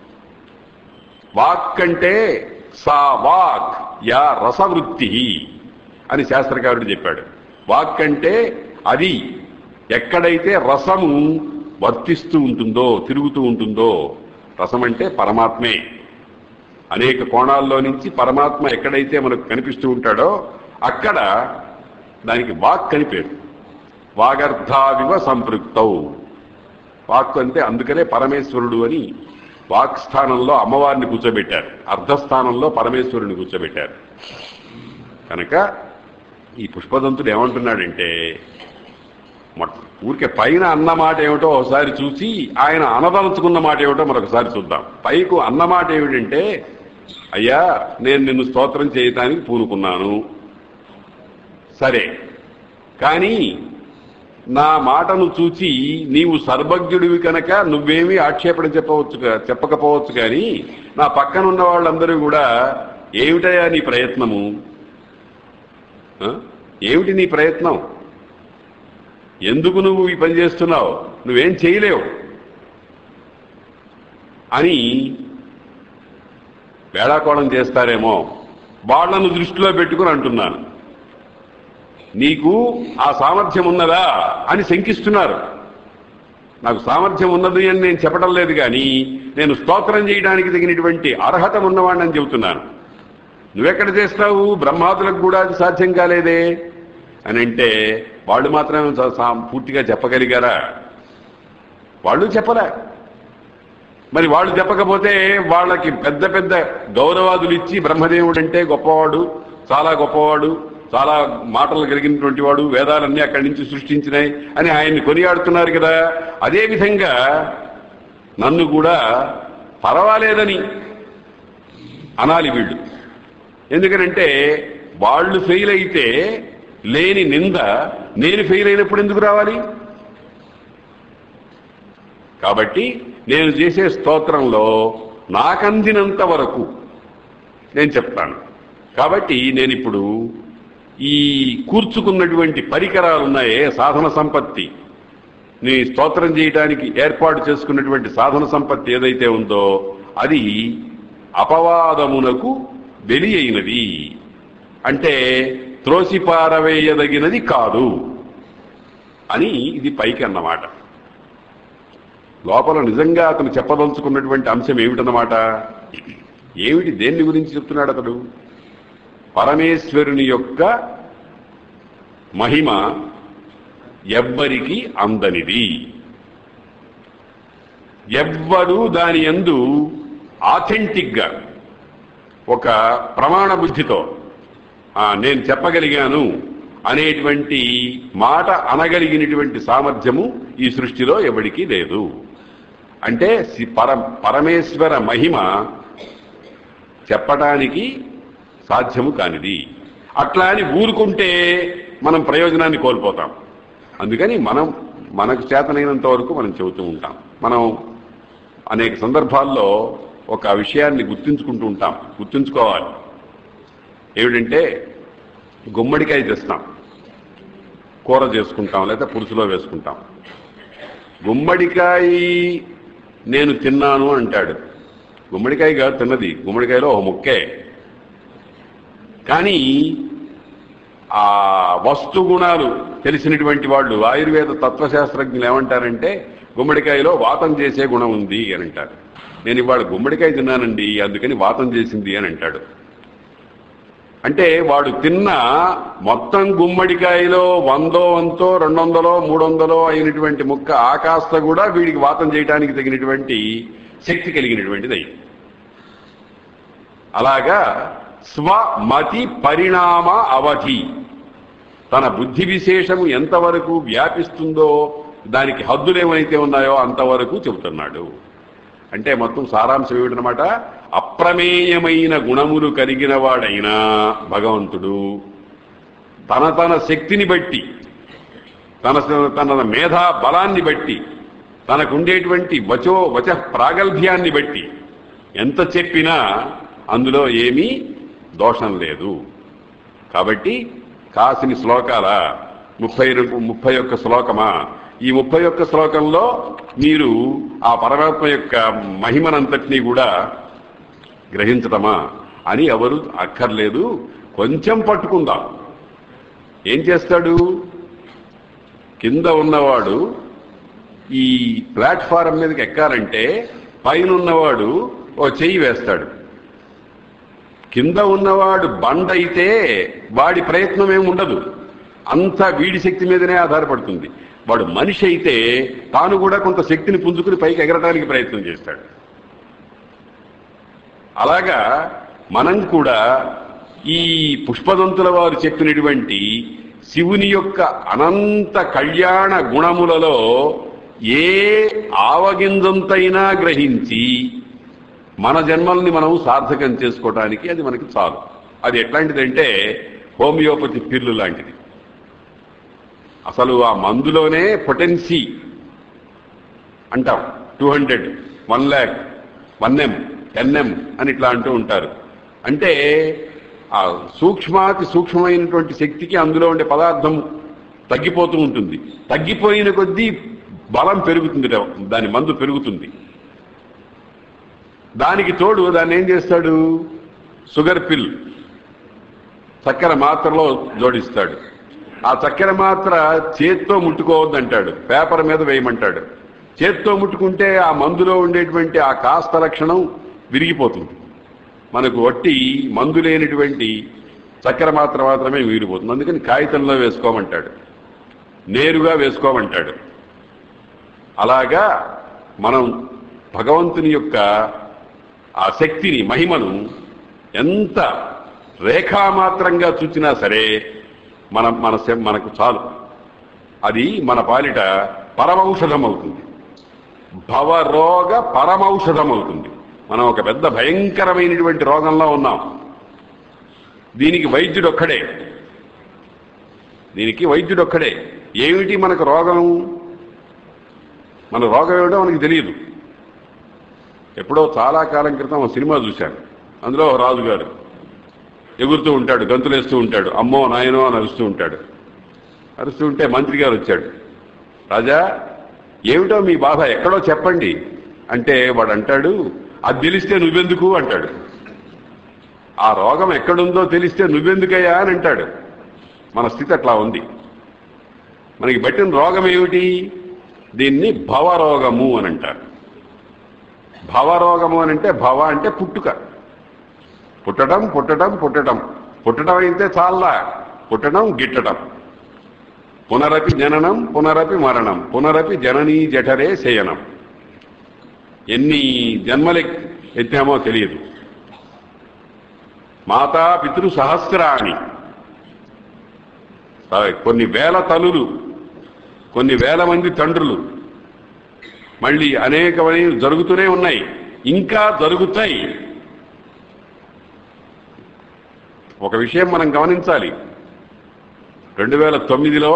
వాక్ అంటే సా వాక్ యా రసవృత్తి అని శాస్త్రకారుడు చెప్పాడు వాక్ అంటే అది ఎక్కడైతే రసము వర్తిస్తూ ఉంటుందో తిరుగుతూ ఉంటుందో రసం అంటే పరమాత్మే అనేక కోణాల్లో నుంచి పరమాత్మ ఎక్కడైతే మనకు కనిపిస్తూ ఉంటాడో అక్కడ దానికి వాక్ అని పేరు వాగర్థావివ సంపృక్తౌ వాక్ అంటే అందుకనే పరమేశ్వరుడు అని వాక్ స్థానంలో అమ్మవారిని కూర్చోబెట్టారు అర్ధస్థానంలో పరమేశ్వరుని కూర్చోబెట్టారు కనుక ఈ పుష్పదంతుడు ఏమంటున్నాడంటే మొట్ట ఊరికే పైన అన్న మాట ఏమిటో ఒకసారి చూసి ఆయన అనదలుచుకున్న మాట ఏమిటో మరొకసారి చూద్దాం పైకు అన్న మాట ఏమిటంటే అయ్యా నేను నిన్ను స్తోత్రం చేయటానికి పూనుకున్నాను సరే కానీ నా మాటను చూచి నీవు సర్వజ్ఞుడివి కనుక నువ్వేమీ ఆక్షేపణ చెప్పవచ్చు కా- చెప్పకపోవచ్చు కానీ నా పక్కన ఉన్న వాళ్ళందరూ కూడా ఏమిటయా నీ ప్రయత్నము ఆ? ఏమిటి నీ ప్రయత్నం ఎందుకు నువ్వు ఈ పని చేస్తున్నావు నువ్వేం చేయలేవు అని వేళాకోళం చేస్తారేమో వాళ్ళను దృష్టిలో పెట్టుకుని అంటున్నాను నీకు ఆ సామర్థ్యం ఉన్నదా అని శంకిస్తున్నారు నాకు సామర్థ్యం ఉన్నది అని నేను చెప్పడం లేదు కానీ నేను స్తోత్రం చేయడానికి తగినటువంటి అర్హత ఉన్నవాడిని చెబుతున్నాను నువ్వెక్కడ చేస్తావు బ్రహ్మాదులకు కూడా అది సాధ్యం కాలేదే అని అంటే వాళ్ళు మాత్రమే స- సా- పూర్తిగా చెప్పగలిగారా వాళ్ళు చెప్పలే మరి వాళ్ళు చెప్పకపోతే వాళ్ళకి పెద్ద పెద్ద గౌరవాదులు ఇచ్చి బ్రహ్మదేవుడు అంటే గొప్పవాడు చాలా గొప్పవాడు చాలా మాటలు కలిగినటువంటి వాడు వేదాలన్నీ అక్కడి నుంచి సృష్టించినాయి అని ఆయన్ని కొనియాడుతున్నారు కదా అదే విధంగా నన్ను కూడా పర్వాలేదని అనాలి వీళ్ళు ఎందుకనంటే వాళ్ళు ఫెయిల్ అయితే లేని నింద నేను ఫెయిల్ అయినప్పుడు ఎందుకు రావాలి కాబట్టి నేను చేసే స్తోత్రంలో నాకందినంత వరకు నేను చెప్తాను కాబట్టి నేను ఇప్పుడు ఈ కూర్చుకున్నటువంటి పరికరాలు ఉన్నాయే సాధన సంపత్తి నీ స్తోత్రం చేయడానికి ఏర్పాటు చేసుకున్నటువంటి సాధన సంపత్తి ఏదైతే ఉందో అది అపవాదమునకు వెలి అయినది అంటే త్రోసిపారవేయదగినది కాదు అని ఇది పైకి అన్నమాట లోపల నిజంగా అతను చెప్పదలుచుకున్నటువంటి అంశం ఏమిటన్నమాట ఏమిటి దేన్ని గురించి చెప్తున్నాడు అతడు పరమేశ్వరుని యొక్క మహిమ ఎవ్వరికి అందనిది ఎవ్వరు దాని ఎందు ఆథెంటిక్గా ఒక ప్రమాణ బుద్ధితో "ఆ, నేను చెప్పగలిగాను అనేటువంటి మాట అనగలిగినటువంటి సామర్థ్యము ఈ సృష్టిలో ఎవడికి లేదు అంటే సి- పర పరమేశ్వర మహిమ చెప్పటానికి సాధ్యము కానిది అట్లా అని ఊరుకుంటే మనం ప్రయోజనాన్ని కోల్పోతాం అందుకని మనం మనకు చేతనైనంత వరకు మనం చెబుతూ ఉంటాం మనం అనేక సందర్భాల్లో ఒక విషయాన్ని గుర్తుంచుకుంటూ ఉంటాం గుర్తుంచుకోవాలి ఏమిటంటే గుమ్మడికాయ తెస్తాం కూర చేసుకుంటాం లేదా పులుసులో వేసుకుంటాం గుమ్మడికాయ నేను తిన్నాను అంటాడు గుమ్మడికాయ కాదు తిన్నది గుమ్మడికాయలో ఒక ముక్కే కానీ ఆ వస్తు గుణాలు తెలిసినటువంటి వాళ్ళు ఆయుర్వేద తత్వశాస్త్రజ్ఞులు ఏమంటారంటే గుమ్మడికాయలో వాతం చేసే గుణం ఉంది అని అంటారు నేను ఇవాళ గుమ్మడికాయ తిన్నానండి అందుకని వాతం చేసింది అని అంటాడు అంటే వాడు తిన్న మొత్తం గుమ్మడికాయలో వందో వంతో రెండు వందలో మూడు వందలో అయినటువంటి ముక్క ఆకాస్త కూడా వీడికి వాతం చేయడానికి తగినటువంటి శక్తి కలిగినటువంటిది అయింది అలాగా స్వమతి పరిణామ అవధి తన బుద్ధి విశేషము ఎంతవరకు వ్యాపిస్తుందో దానికి హద్దులు ఏమైతే ఉన్నాయో అంతవరకు చెబుతున్నాడు అంటే మొత్తం సారాంశం ఏమిటనమాట అప్రమేయమైన గుణములు కలిగిన వాడైనా భగవంతుడు తన తన శక్తిని బట్టి తన తన మేధా బలాన్ని బట్టి తనకుండేటువంటి వచో వచ ప్రాగల్భ్యాన్ని బట్టి ఎంత చెప్పినా అందులో ఏమీ దోషం లేదు కాబట్టి కాసిని శ్లోకాల ముప్పై రెండు- ముప్పై ఒక్క శ్లోకమా ఈ ముప్పై ఒక్క శ్లోకంలో మీరు ఆ పరమాత్మ యొక్క మహిమనంతటినీ కూడా గ్రహించటమా అని ఎవరు అక్కర్లేదు కొంచెం పట్టుకుందాం ఏం చేస్తాడు కింద ఉన్నవాడు ఈ ప్లాట్ఫారం మీదకి ఎక్కాలంటే పైన ఉన్నవాడు ఓ చెయ్యి వేస్తాడు కింద ఉన్నవాడు బండ అయితే వాడి ప్రయత్నం ఏమి ఉండదు అంతా వీడి శక్తి మీదనే ఆధారపడుతుంది వాడు మనిషి అయితే తాను కూడా కొంత శక్తిని పుంజుకుని పైకి ఎగరడానికి ప్రయత్నం చేస్తాడు అలాగా మనం కూడా ఈ పుష్పదంతుల వారు చెప్పినటువంటి శివుని యొక్క అనంత కళ్యాణ గుణములలో ఏ ఆవగింజంతైనా గ్రహించి మన జన్మల్ని మనం సార్థకం చేసుకోవడానికి అది మనకి చాలు అది ఎట్లాంటిదంటే హోమియోపతి పిల్లు లాంటిది అసలు ఆ మందులోనే పొటెన్సీ అంటాం two hundred one lakh one M ten M అని ఇట్లా అంటూ ఉంటారు అంటే ఆ సూక్ష్మాతి సూక్ష్మమైనటువంటి శక్తికి అందులో ఉండే పదార్థం తగ్గిపోతూ ఉంటుంది తగ్గిపోయిన కొద్దీ బలం పెరుగుతుంది దాని మందు పెరుగుతుంది దానికి తోడు దాన్ని ఏం చేస్తాడు షుగర్ పిల్ చక్కెర మాత్రలో జోడిస్తాడు ఆ చక్కెర మాత్ర చేత్తో ముట్టుకోవద్దంటాడు పేపర్ మీద వేయమంటాడు చేత్తో ముట్టుకుంటే ఆ మందులో ఉండేటువంటి ఆ కాస్త లక్షణం విరిగిపోతుంది మనకు వట్టి మందు లేనటువంటి చక్కెర మాత్ర మాత్రమే విరిగిపోతుంది అందుకని కాగితంలో వేసుకోమంటాడు నేరుగా వేసుకోమంటాడు అలాగా మనం భగవంతుని యొక్క ఆ శక్తిని మహిమను ఎంత రేఖామాత్రంగా చూచినా సరే మన మన శ- మనకు చాలు అది మన పాలిట పరమౌషధం అవుతుంది భవరోగ పరమౌషధం అవుతుంది మనం ఒక పెద్ద భయంకరమైనటువంటి రోగంలో ఉన్నాం దీనికి వైద్యుడు ఒక్కడే దీనికి వైద్యుడు ఒక్కడే ఏమిటి మనకు రోగం మన రోగం ఏమిటో మనకి తెలియదు ఎప్పుడో చాలా కాలం క్రితం ఒక సినిమా చూశాను అందులో ఒక రాజుగారు ఎగురుతూ ఉంటాడు గంతులేస్తూ ఉంటాడు అమ్మో నాయనో అని అరుస్తూ ఉంటాడు అరుస్తూ ఉంటే మంత్రి గారు వచ్చాడు రాజా ఏమిటో మీ బాధ ఎక్కడో చెప్పండి అంటే వాడు అంటాడు అది తెలిస్తే నువ్వెందుకు అంటాడు ఆ రోగం ఎక్కడుందో తెలిస్తే నువ్వెందుకయ్యా అని అంటాడు మన స్థితి అట్లా ఉంది మనకి పట్టిన రోగం ఏమిటి దీన్ని భవరోగము అని అంటారు భవరోగము అని అంటే భవ అంటే పుట్టుక పుట్టడం పుట్టడం పుట్టడం పుట్టడం అయితే చాలా పుట్టడం గిట్టడం పునరపి జననం పునరపి మరణం పునరపి జననీ జఠరే శయనం ఎన్ని జన్మలు ఎత్తామో తెలియదు మాతా పితృ సహస్రాణి సరే, కొన్ని వేల తల్లులు కొన్ని వేల మంది తండ్రులు మళ్ళీ అనేకమైన జరుగుతూనే ఉన్నాయి ఇంకా జరుగుతాయి ఒక విషయం మనం గమనించాలి రెండు వేల తొమ్మిదిలో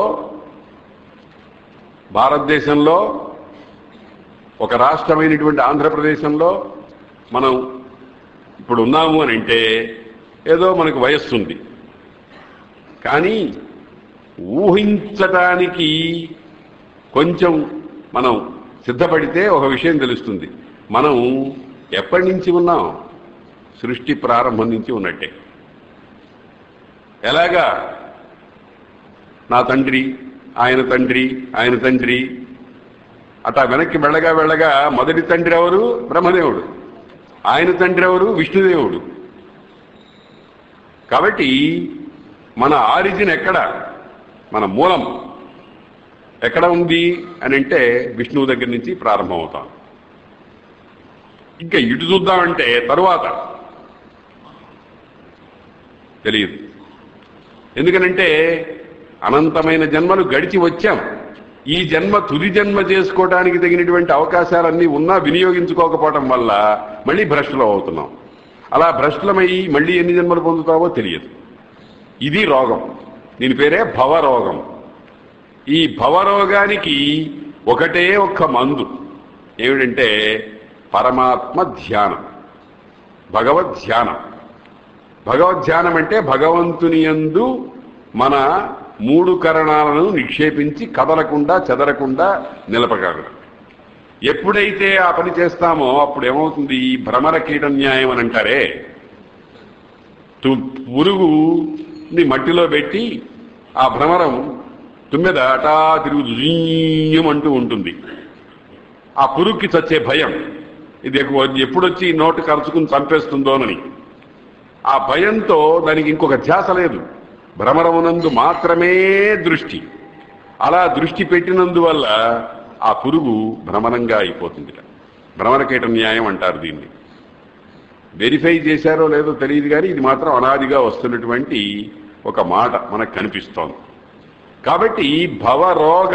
భారతదేశంలో ఒక రాష్ట్రమైనటువంటి ఆంధ్రప్రదేశంలో మనం ఇప్పుడు ఉన్నాము అని అంటే ఏదో మనకు వయస్సు ఉంది కానీ ఊహించటానికి కొంచెం మనం సిద్ధపడితే ఒక విషయం తెలుస్తుంది మనం ఎప్పటి నుంచి ఉన్నాం సృష్టి ప్రారంభం నుంచి ఉన్నట్టే ఎలాగా నా తండ్రి ఆయన తండ్రి ఆయన తండ్రి అట్లా వెనక్కి వెళ్ళగా వెళ్ళగా మొదటి తండ్రి ఎవరు బ్రహ్మదేవుడు ఆయన తండ్రి ఎవరు విష్ణుదేవుడు కాబట్టి మన ఆరిజిన్ ఎక్కడ మన మూలం ఎక్కడ ఉంది అని అంటే విష్ణువు దగ్గర నుంచి ప్రారంభం అవుతాం ఇంకా ఇటు చూద్దామంటే తరువాత తెలియదు ఎందుకనంటే అనంతమైన జన్మలు గడిచి వచ్చాం ఈ జన్మ తుది జన్మ చేసుకోవడానికి తగినటువంటి అవకాశాలన్నీ ఉన్నా వినియోగించుకోకపోవటం వల్ల మళ్ళీ భ్రష్టులో అవుతున్నాం అలా భ్రష్టులమై మళ్ళీ ఎన్ని జన్మలు పొందుతావో తెలియదు ఇది రోగం దీని పేరే భవరోగం ఈ భవరోగానికి ఒకటే ఒక్క మందు ఏమిటంటే పరమాత్మ ధ్యానం భగవద్ ధ్యానం భగవద్ ధ్యానం అంటే భగవంతుని యందు మన మూడు కరణాలను నిక్షేపించి కదలకుండా చెదరకుండా నిలపగలడం ఎప్పుడైతే ఆ పని చేస్తామో అప్పుడు ఏమవుతుంది ఈ భ్రమర కీట న్యాయం అని అంటారే టు- పురుగుని మట్టిలో పెట్టి ఆ భ్రమరం తుమ్మెద అటా తిరుగు అంటూ ఉంటుంది ఆ పురుగుకి చచ్చే భయం ఇది ఎక్కువ- ఎప్పుడొచ్చి నోటు కరుచుకుని చంపేస్తుందోనని ఆ భయంతో దానికి ఇంకొక ధ్యాస లేదు భ్రమరమునందు మాత్రమే దృష్టి అలా దృష్టి పెట్టినందువల్ల ఆ పురుగు భ్రమణంగా అయిపోతుంది భ్రమణకీట న్యాయం అంటారు దీన్ని వెరిఫై చేశారో లేదో తెలియదు కానీ ఇది మాత్రం అనాదిగా వస్తున్నటువంటి ఒక మాట మనకు కనిపిస్తోంది కాబట్టి ఈ భవరోగ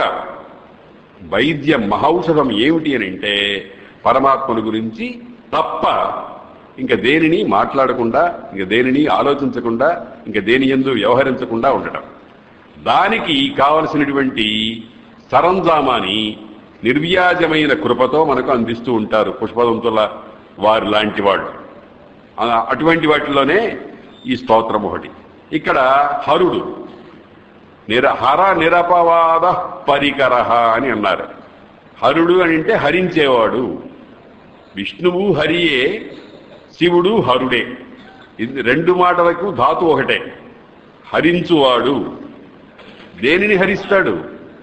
వైద్య మహౌషధం ఏమిటి అని అంటే పరమాత్మను గురించి తప్ప ఇంకా దేనిని మాట్లాడకుండా ఇంకా దేనిని ఆలోచించకుండా ఇంకా దేని ఎందు వ్యవహరించకుండా ఉండటం దానికి కావలసినటువంటి సరంజామాని నిర్వ్యాజమైన కృపతో మనకు అందిస్తూ ఉంటారు పుష్పదంతుల వారు లాంటి వాళ్ళు ఆ, అటువంటి వాటిలోనే ఈ స్తోత్రం ఒకటి ఇక్కడ హరుడు నిర హర నిరపవాద పరికర అని అన్నారు హరుడు అని అంటే హరించేవాడు విష్ణువు హరియే శివుడు హరుడే ఇది రెండు మాటలకు ధాతు ఒకటే హరించువాడు దేనిని హరిస్తాడు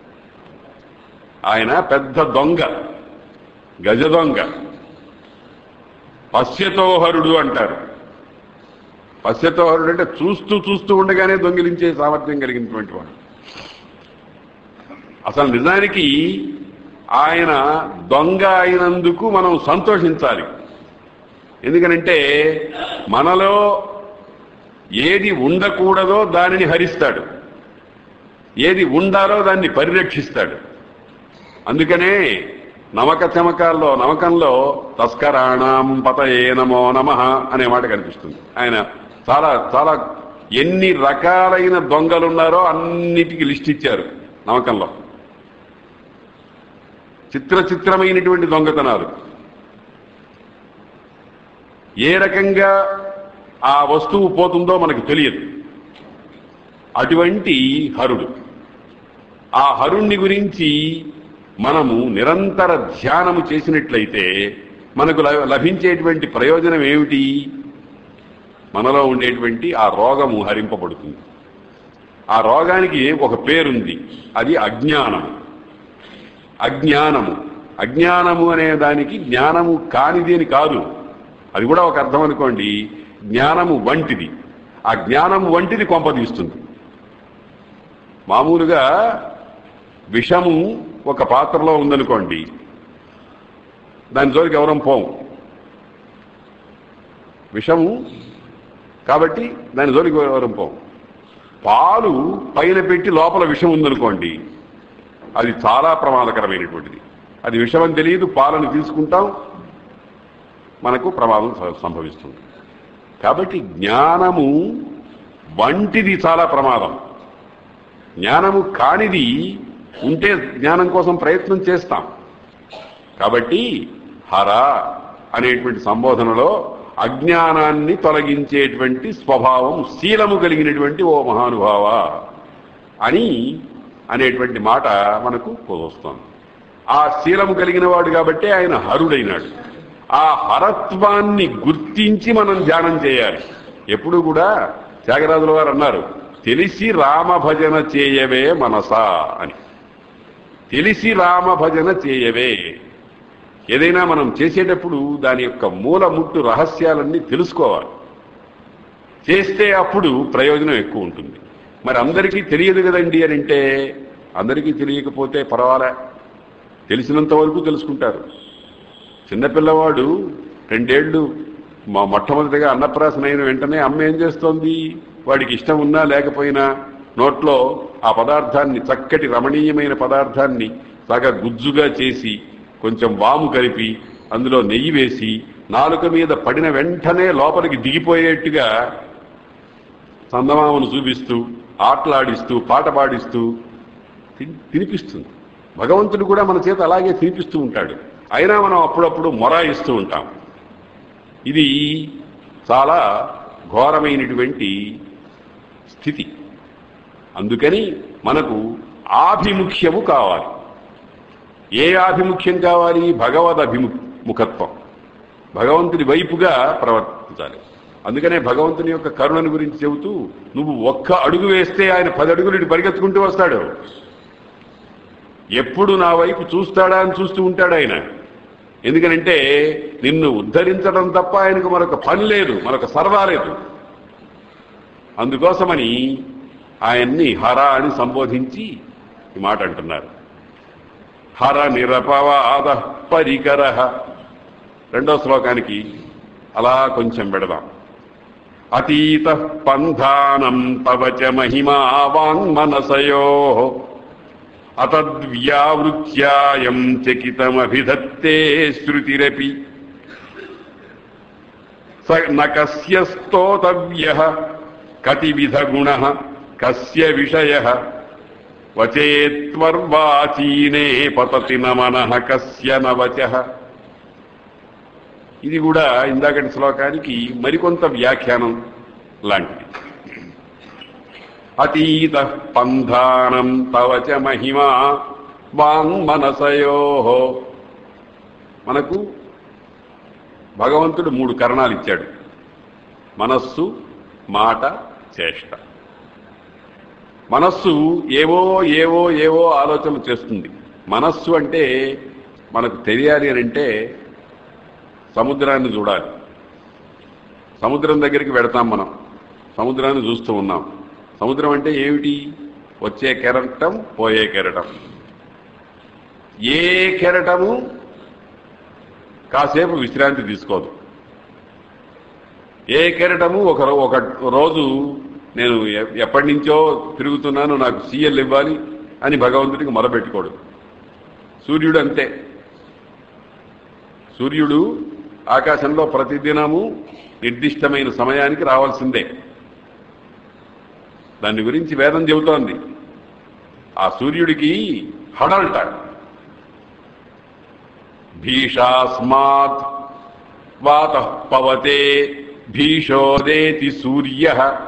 ఆయన పెద్ద దొంగ గజ దొంగ పశ్యతోహరుడు అంటారు పశ్యతోహరుడు అంటే చూస్తూ చూస్తూ ఉండగానే దొంగిలించే సామర్థ్యం కలిగినటువంటి వాడు అసలు నిజానికి ఆయన దొంగ అయినందుకు మనం సంతోషించాలి ఎందుకనంటే మనలో ఏది ఉండకూడదో దానిని హరిస్తాడు ఏది ఉండాలో దాన్ని పరిరక్షిస్తాడు అందుకనే నమక చమకాల్లో నమకంలో తస్కరాణం పతయే నమో నమ అనే మాట కనిపిస్తుంది ఆయన చాలా చాలా ఎన్ని రకాలైన దొంగలున్నారో అన్నిటికీ లిస్ట్ ఇచ్చారు నమకంలో చిత్ర చిత్రమైనటువంటి దొంగతనాలు ఏ రకంగా ఆ వస్తువు పోతుందో మనకు తెలియదు అటువంటి హరుడు ఆ హరుణ్ణి గురించి మనము నిరంతర ధ్యానము చేసినట్లయితే మనకు ల- లభించేటువంటి ప్రయోజనం ఏమిటి మనలో ఉండేటువంటి ఆ రోగము హరింపబడుతుంది ఆ రోగానికి ఒక పేరుంది అది అజ్ఞానము అజ్ఞానము అజ్ఞానము అనే దానికి జ్ఞానము కానిది అని కాదు అది కూడా ఒక అర్థం అనుకోండి జ్ఞానము వంటిది ఆ జ్ఞానము వంటిది కొంపదీస్తుంది మామూలుగా విషము ఒక పాత్రలో ఉందనుకోండి దాని జోలికి ఎవరం పోం విషము కాబట్టి దాని జోలికి ఎవరం పోం పాలు పైన పెట్టి లోపల విషం ఉందనుకోండి అది చాలా ప్రమాదకరమైనటువంటిది అది విషమని తెలియదు పాలను తీసుకుంటాం మనకు ప్రమాదం స- సంభవిస్తుంది కాబట్టి జ్ఞానము వంటిది చాలా ప్రమాదం జ్ఞానము కానిది ఉంటే జ్ఞానం కోసం ప్రయత్నం చేస్తాం కాబట్టి హర అనేటువంటి సంబోధనలో అజ్ఞానాన్ని తొలగించేటువంటి స్వభావం శీలము కలిగినటువంటి ఓ మహానుభావ అని అనేటువంటి మాట మనకు వస్తుంది ఆ శీలము కలిగిన వాడు కాబట్టి ఆయన హరుడైనాడు ఆ హరత్వాన్ని గుర్తించి మనం ధ్యానం చేయాలి ఎప్పుడు కూడా త్యాగరాజుల వారు అన్నారు తెలిసి రామ భజన చేయవే మనసా అని తెలిసి రామ భజన చేయవే ఏదైనా మనం చేసేటప్పుడు దాని యొక్క మూల ముట్టు రహస్యాలన్నీ తెలుసుకోవాలి చేస్తే అప్పుడు ప్రయోజనం ఎక్కువ ఉంటుంది మరి అందరికీ తెలియదు కదండి అని అంటే అందరికీ తెలియకపోతే పర్వాలే తెలిసినంత వరకు తెలుసుకుంటారు చిన్నపిల్లవాడు రెండేళ్లు మా మొట్టమొదటిగా అన్నప్రాసన అయిన వెంటనే అమ్మ ఏం చేస్తోంది వాడికి ఇష్టం ఉన్నా లేకపోయినా నోట్లో ఆ పదార్థాన్ని చక్కటి రమణీయమైన పదార్థాన్ని సగ గుజ్జుగా చేసి కొంచెం వాము కలిపి అందులో నెయ్యి వేసి నాలుక మీద పడిన వెంటనే లోపలికి దిగిపోయేట్టుగా చందమామను చూపిస్తూ ఆటలాడిస్తూ పాట పాడిస్తూ తిని- తినిపిస్తుంది భగవంతుడు కూడా మన చేత అలాగే తినిపిస్తూ ఉంటాడు అయినా మనం అప్పుడప్పుడు మొరాయిస్తూ ఉంటాం ఇది చాలా ఘోరమైనటువంటి స్థితి అందుకని మనకు ఆభిముఖ్యము కావాలి ఏ ఆభిముఖ్యం కావాలి భగవద్ అభిముఖత్వం భగవంతుడి వైపుగా ప్రవర్తించాలి అందుకనే భగవంతుని యొక్క కరుణను గురించి చెబుతూ నువ్వు ఒక్క అడుగు వేస్తే ఆయన పది అడుగులు ఇటు పరిగెత్తుకుంటూ వస్తాడు ఎప్పుడు నా వైపు చూస్తాడా అని చూస్తూ ఉంటాడు ఆయన ఎందుకనంటే నిన్ను ఉద్ధరించడం తప్ప ఆయనకు మరొక పని లేదు మరొక సర్వా లేదు అందుకోసమని ఆయన్ని హర అని సంబోధించి ఈ మాట అంటున్నారు హర నిరపవాద పరికర రెండో శ్లోకానికి అలా కొంచెం పెడదాం అతీత పంధానం తవచ మహిమా వాంగ్మనసయో అతద్వ్యావృత్యాయం చకితమభిధత్తే శృతిరపి స న కస్య స్తోతవ్య కతివిధ గుణ కస్య విషయ వచేత్వర్వాచీనే పతతి న మనః కస్య న వచః ఇది కూడా ఇందాకటి శ్లోకానికి మరికొంత వ్యాఖ్యానం లాంటిది అతీత పంధానం తవచ మహిమా వాంగ్మనసయో మనకు భగవంతుడు మూడు కరణాలు ఇచ్చాడు మనస్సు మాట చేష్ట మనస్సు ఏవో ఏవో ఏవో ఆలోచనలు చేస్తుంది మనస్సు అంటే మనకు తెలియాలి అని అంటే సముద్రాన్ని చూడాలి సముద్రం దగ్గరికి వెడతాం మనం సముద్రాన్ని చూస్తూ ఉన్నాం సముద్రం అంటే ఏమిటి వచ్చే కెరటం పోయే కెరటం ఏ కెరటము కాసేపు విశ్రాంతి తీసుకోదు ఏ కెరటము ఒక రో- ఒక రోజు నేను ఎ- ఎప్పటి నుంచో తిరుగుతున్నాను నాకు సీఎల్ ఇవ్వాలి అని భగవంతుడికి మొరబెట్టుకోడు సూర్యుడు అంతే సూర్యుడు ఆకాశంలో ప్రతిదినము నిర్దిష్టమైన సమయానికి రావాల్సిందే దాని గురించి వేదం చెబుతోంది ఆ సూర్యుడికి హడల్ట భీషాస్మాత్ వాత పవతే భీషోదేతి సూర్య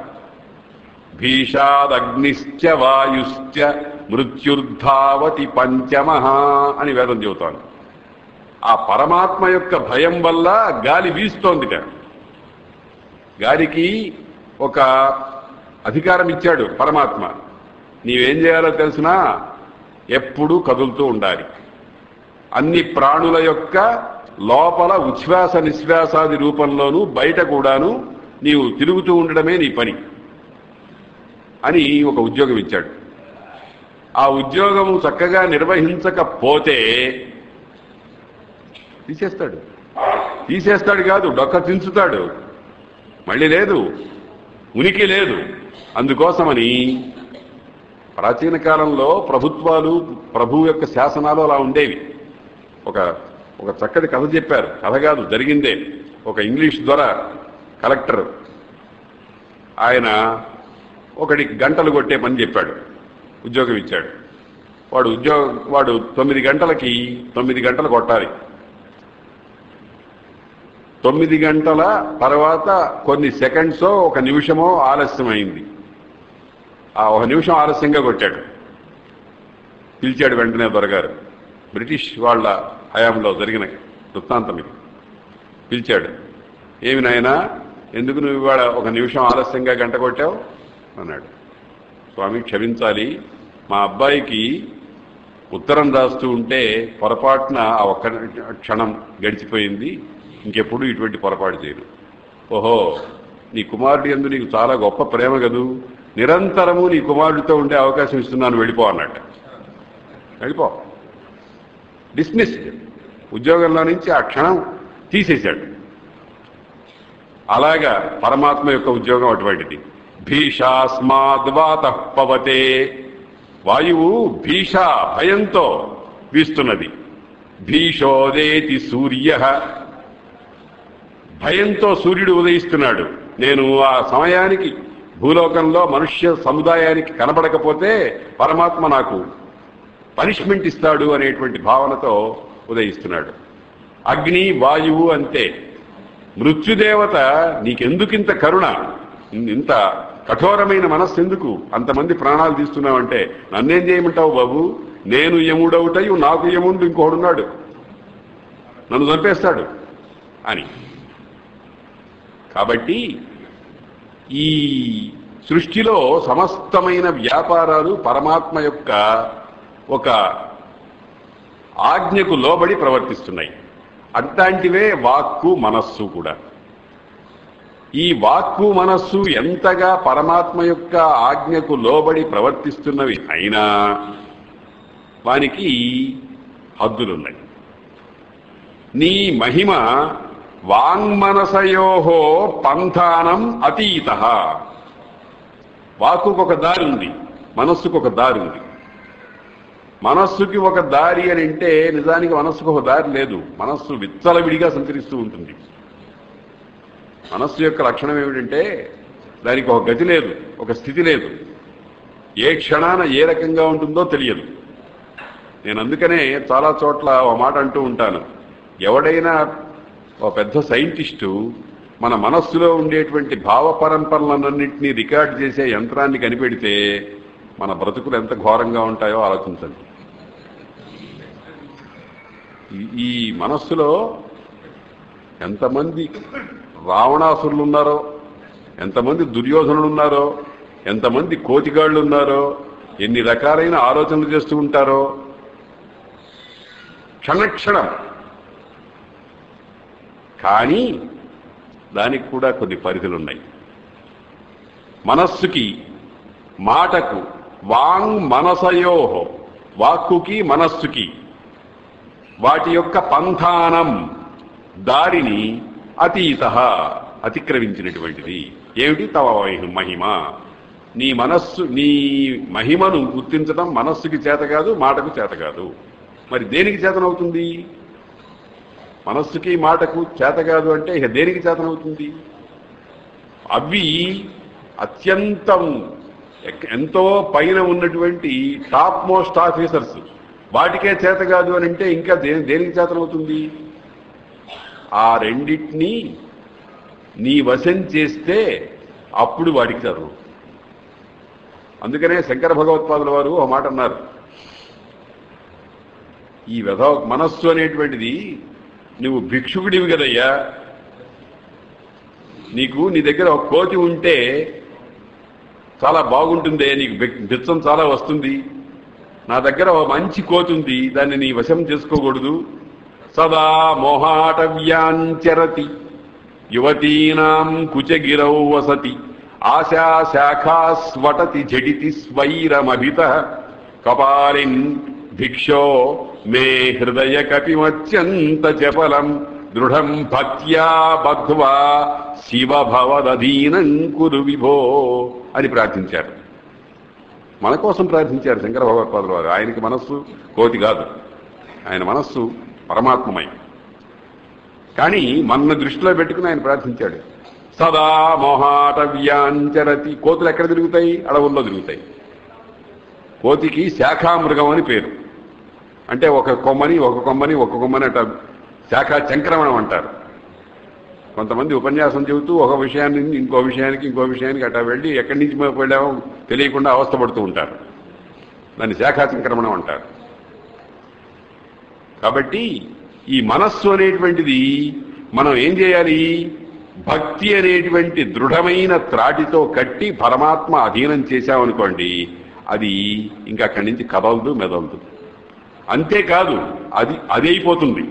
భీషాదగ్నిశ్చ వాయుశ్చ మృత్యుర్ధావతి పంచమ అని వేదం చెబుతోంది ఆ పరమాత్మ యొక్క భయం వల్ల గాలి వీస్తోందిట గాలికి ఒక అధికారం ఇచ్చాడు పరమాత్మ నీవేం చేయాలో తెలిసినా ఎప్పుడూ కదులుతూ ఉండాలి అన్ని ప్రాణుల యొక్క లోపల ఉచ్ఛ్వాస నిశ్వాసాది రూపంలోనూ బయట కూడాను నీవు తిరుగుతూ ఉండడమే నీ పని అని ఒక ఉద్యోగం ఇచ్చాడు ఆ ఉద్యోగము చక్కగా నిర్వహించకపోతే తీసేస్తాడు తీసేస్తాడు కాదు డొక్క దించుతాడు మళ్ళీ లేదు ఉనికి లేదు అందుకోసమని ప్రాచీన కాలంలో ప్రభుత్వాలు ప్రభు యొక్క శాసనాలు అలా ఉండేవి ఒక ఒక చక్కటి కథ చెప్పారు కథ కాదు జరిగిందే ఒక ఇంగ్లీష్ ద్వారా కలెక్టర్ ఆయన ఒకటి గంటలు కొట్టే పని చెప్పాడు ఉద్యోగం ఇచ్చాడు వాడు ఉద్యోగ వాడు తొమ్మిది గంటలకి తొమ్మిది గంటలు కొట్టాలి తొమ్మిది గంటల తర్వాత కొన్ని సెకండ్సో ఒక నిమిషమో ఆలస్యమైంది ఆ ఒక నిమిషం ఆలస్యంగా కొట్టాడు పిలిచాడు వెంటనే దొరగారు బ్రిటిష్ వాళ్ళ హయాంలో జరిగిన వృత్తాంతం ఇది పిలిచాడు ఏమి నాయనా ఎందుకు నువ్వు ఇవాళ ఒక నిమిషం ఆలస్యంగా గంట కొట్టావు అన్నాడు స్వామి క్షమించాలి మా అబ్బాయికి ఉత్తరం రాస్తూ ఉంటే పొరపాటున ఆ ఒక్క క్షణం గడిచిపోయింది ఇంకెప్పుడు ఇటువంటి పొరపాటు చేయను ఓహో నీ కుమారుడి ఎందు నీకు చాలా గొప్ప ప్రేమ కదూ నిరంతరము నీ కుమారుడితో ఉండే అవకాశం ఇస్తున్నాను వెళ్ళిపో అన్నట్టు వెళ్ళిపో డిస్మిస్ ఉద్యోగంలో నుంచి ఆ క్షణం తీసేశాడు అలాగా పరమాత్మ యొక్క ఉద్యోగం అటువంటిది భీషాస్మాద్వాత పవతే వాయువు భీష భయంతో వీస్తున్నది భీషోదేతి సూర్య భయంతో సూర్యుడు ఉదయిస్తున్నాడు నేను ఆ సమయానికి భూలోకంలో మనుష్య సముదాయానికి కనబడకపోతే పరమాత్మ నాకు పనిష్మెంట్ ఇస్తాడు అనేటువంటి భావనతో ఉదయిస్తున్నాడు అగ్ని వాయువు అంతే మృత్యుదేవత నీకెందుకింత కరుణ ఇంత కఠోరమైన మనస్సు ఎందుకు అంతమంది ప్రాణాలు తీస్తున్నావంటే నన్నేం చేయమంటావు బాబు నేను యముడవుటయు నాకు యముండు ఇంకోడున్నాడు నన్ను చంపేస్తాడు అని కాబట్టి ఈ సృష్టిలో సమస్తమైన వ్యాపారాలు పరమాత్మ యొక్క ఒక ఆజ్ఞకు లోబడి ప్రవర్తిస్తున్నాయి అట్లాంటివే వాక్కు మనస్సు కూడా ఈ వాక్కు మనస్సు ఎంతగా పరమాత్మ యొక్క ఆజ్ఞకు లోబడి ప్రవర్తిస్తున్నవి అయినా వానికి హద్దులున్నాయి నీ మహిమ వాంగ్మనసయోహో పంథానం అతీత వాక్కుకు ఒక దారి ఉంది మనస్సుకు ఒక దారి ఉంది మనస్సుకి ఒక దారి అని అంటే నిజానికి మనస్సుకు ఒక దారి లేదు మనస్సు విచ్చలవిడిగా సంచరిస్తూ ఉంటుంది మనస్సు యొక్క లక్షణం ఏమిటంటే దానికి ఒక గతి లేదు ఒక స్థితి లేదు ఏ క్షణాన ఏ రకంగా ఉంటుందో తెలియదు నేను అందుకనే చాలా చోట్ల ఒక మాట అంటూ ఉంటాను ఎవడైనా ఒక పెద్ద సైంటిస్టు మన మనస్సులో ఉండేటువంటి భావ పరంపరలన్నింటినీ రికార్డ్ చేసే యంత్రాన్ని కనిపెడితే మన బ్రతుకులు ఎంత ఘోరంగా ఉంటాయో ఆలోచించండి ఈ- ఈ మనస్సులో ఎంతమంది రావణాసురులు ఉన్నారో ఎంతమంది దుర్యోధనులు ఉన్నారో ఎంతమంది కోతిగాళ్ళు ఉన్నారో ఎన్ని రకాలైన ఆలోచనలు చేస్తూ ఉంటారో క్షణక్షణం కానీ దానికి కూడా కొన్ని పరిధులు ఉన్నాయి మనస్సుకి మాటకు వాంగ్ మనసయోహో వాక్కుకి మనస్సుకి వాటి యొక్క పంథానం దారిని అతీత అతిక్రమించినటువంటిది ఏమిటి తవ మహి- మహిమ నీ మనస్సు నీ మహిమను గుర్తించడం మనస్సుకి చేత కాదు మాటకు చేత కాదు మరి దేనికి చేతనవుతుంది మనస్సుకి మాటకు చేత కాదు అంటే ఇక దేనికి చేతనవుతుంది అవి అత్యంతం ఎక్- ఎంతో పైన ఉన్నటువంటి టాప్ మోస్ట్ ఆఫీసర్స్ వాటికే చేత కాదు అని అంటే ఇంకా దే దేనికి చేతనవుతుంది ఆ రెండింటినీ నీ వశం చేస్తే అప్పుడు వాడికి చదువు అందుకనే శంకర భగవత్పాదుల వారు ఒక మాట అన్నారు ఈ వ్యధ మనస్సు అనేటువంటిది నువ్వు భిక్షుకుడివి కదయ్యా నీకు నీ దగ్గర ఒక కోతి ఉంటే చాలా బాగుంటుందే నీకు బి- బిచ్చం చాలా వస్తుంది నా దగ్గర ఒక మంచి కోతి ఉంది దాన్ని నీ వశం చేసుకోకూడదు సదా మోహాటవ్యాంచరతి యువతీనాం కుచగిరౌ వసతి ఆశా శాఖాస్వటతి జడితి స్వైరమభిత కపాలిన్ భిక్షో మే హృదయ కపిమత్యంత చపలం దృఢం భక్త్యా బద్ధ్వా శివ భవదధీనం కురు విభో అని ప్రార్థించారు మన కోసం ప్రార్థించారు శంకర భగవత్పాదుల వారు ఆయనకి మనస్సు కోతి కాదు ఆయన మనస్సు పరమాత్మమై కానీ మన దృష్టిలో పెట్టుకుని ఆయన ప్రార్థించాడు సదా మోహాటవ్యాంచరతి కోతులు ఎక్కడ తిరుగుతాయి అడవుల్లో తిరుగుతాయి కోతికి శాఖామృగం అని పేరు అంటే ఒక కొమ్మని ఒక కొమ్మని ఒక కొమ్మని అట శాఖా చంక్రమణం అంటారు కొంతమంది ఉపన్యాసం చెబుతూ ఒక విషయాన్ని ఇంకో విషయానికి ఇంకో విషయానికి అట్లా వెళ్ళి ఎక్కడి నుంచి వెళ్ళామో తెలియకుండా అవస్థపడుతూ ఉంటారు దాన్ని శాఖా సంక్రమణం అంటారు కాబట్టి ఈ మనస్సు అనేటువంటిది మనం ఏం చేయాలి భక్తి అనేటువంటి దృఢమైన త్రాటితో కట్టి పరమాత్మ అధీనం చేశామనుకోండి అది ఇంకా అక్కడి నుంచి కదలదు మెదలదు అంతేకాదు అది అది అయిపోతుంది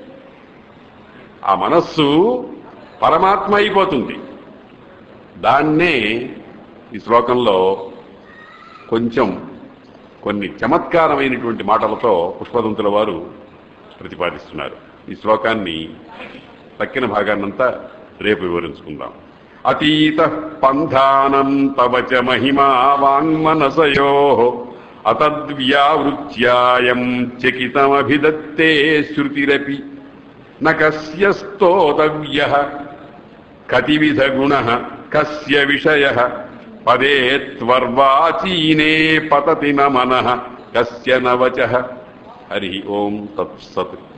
ఆ మనస్సు పరమాత్మ అయిపోతుంది దాన్నే ఈ శ్లోకంలో కొంచెం కొన్ని చమత్కారమైనటువంటి మాటలతో పుష్పదంతుల వారు ప్రతిపాదిస్తున్నారు ఈ శ్లోకాన్ని తక్కిన భాగాన్నంతా రేపు వివరించుకుందాం అతీత పంధానం తవ చ మహిమా వాంగ్మనసయో అతద్వ్యావృత్యాయం చకితమభిదత్తే శృతిరపి న కస్య స్తోతవ్య కతివిధ గుణ కస్య విషయ పదే త్వర్వాచీనే పతతి న మన కస్య న వచ హరి ఓం తత్సత్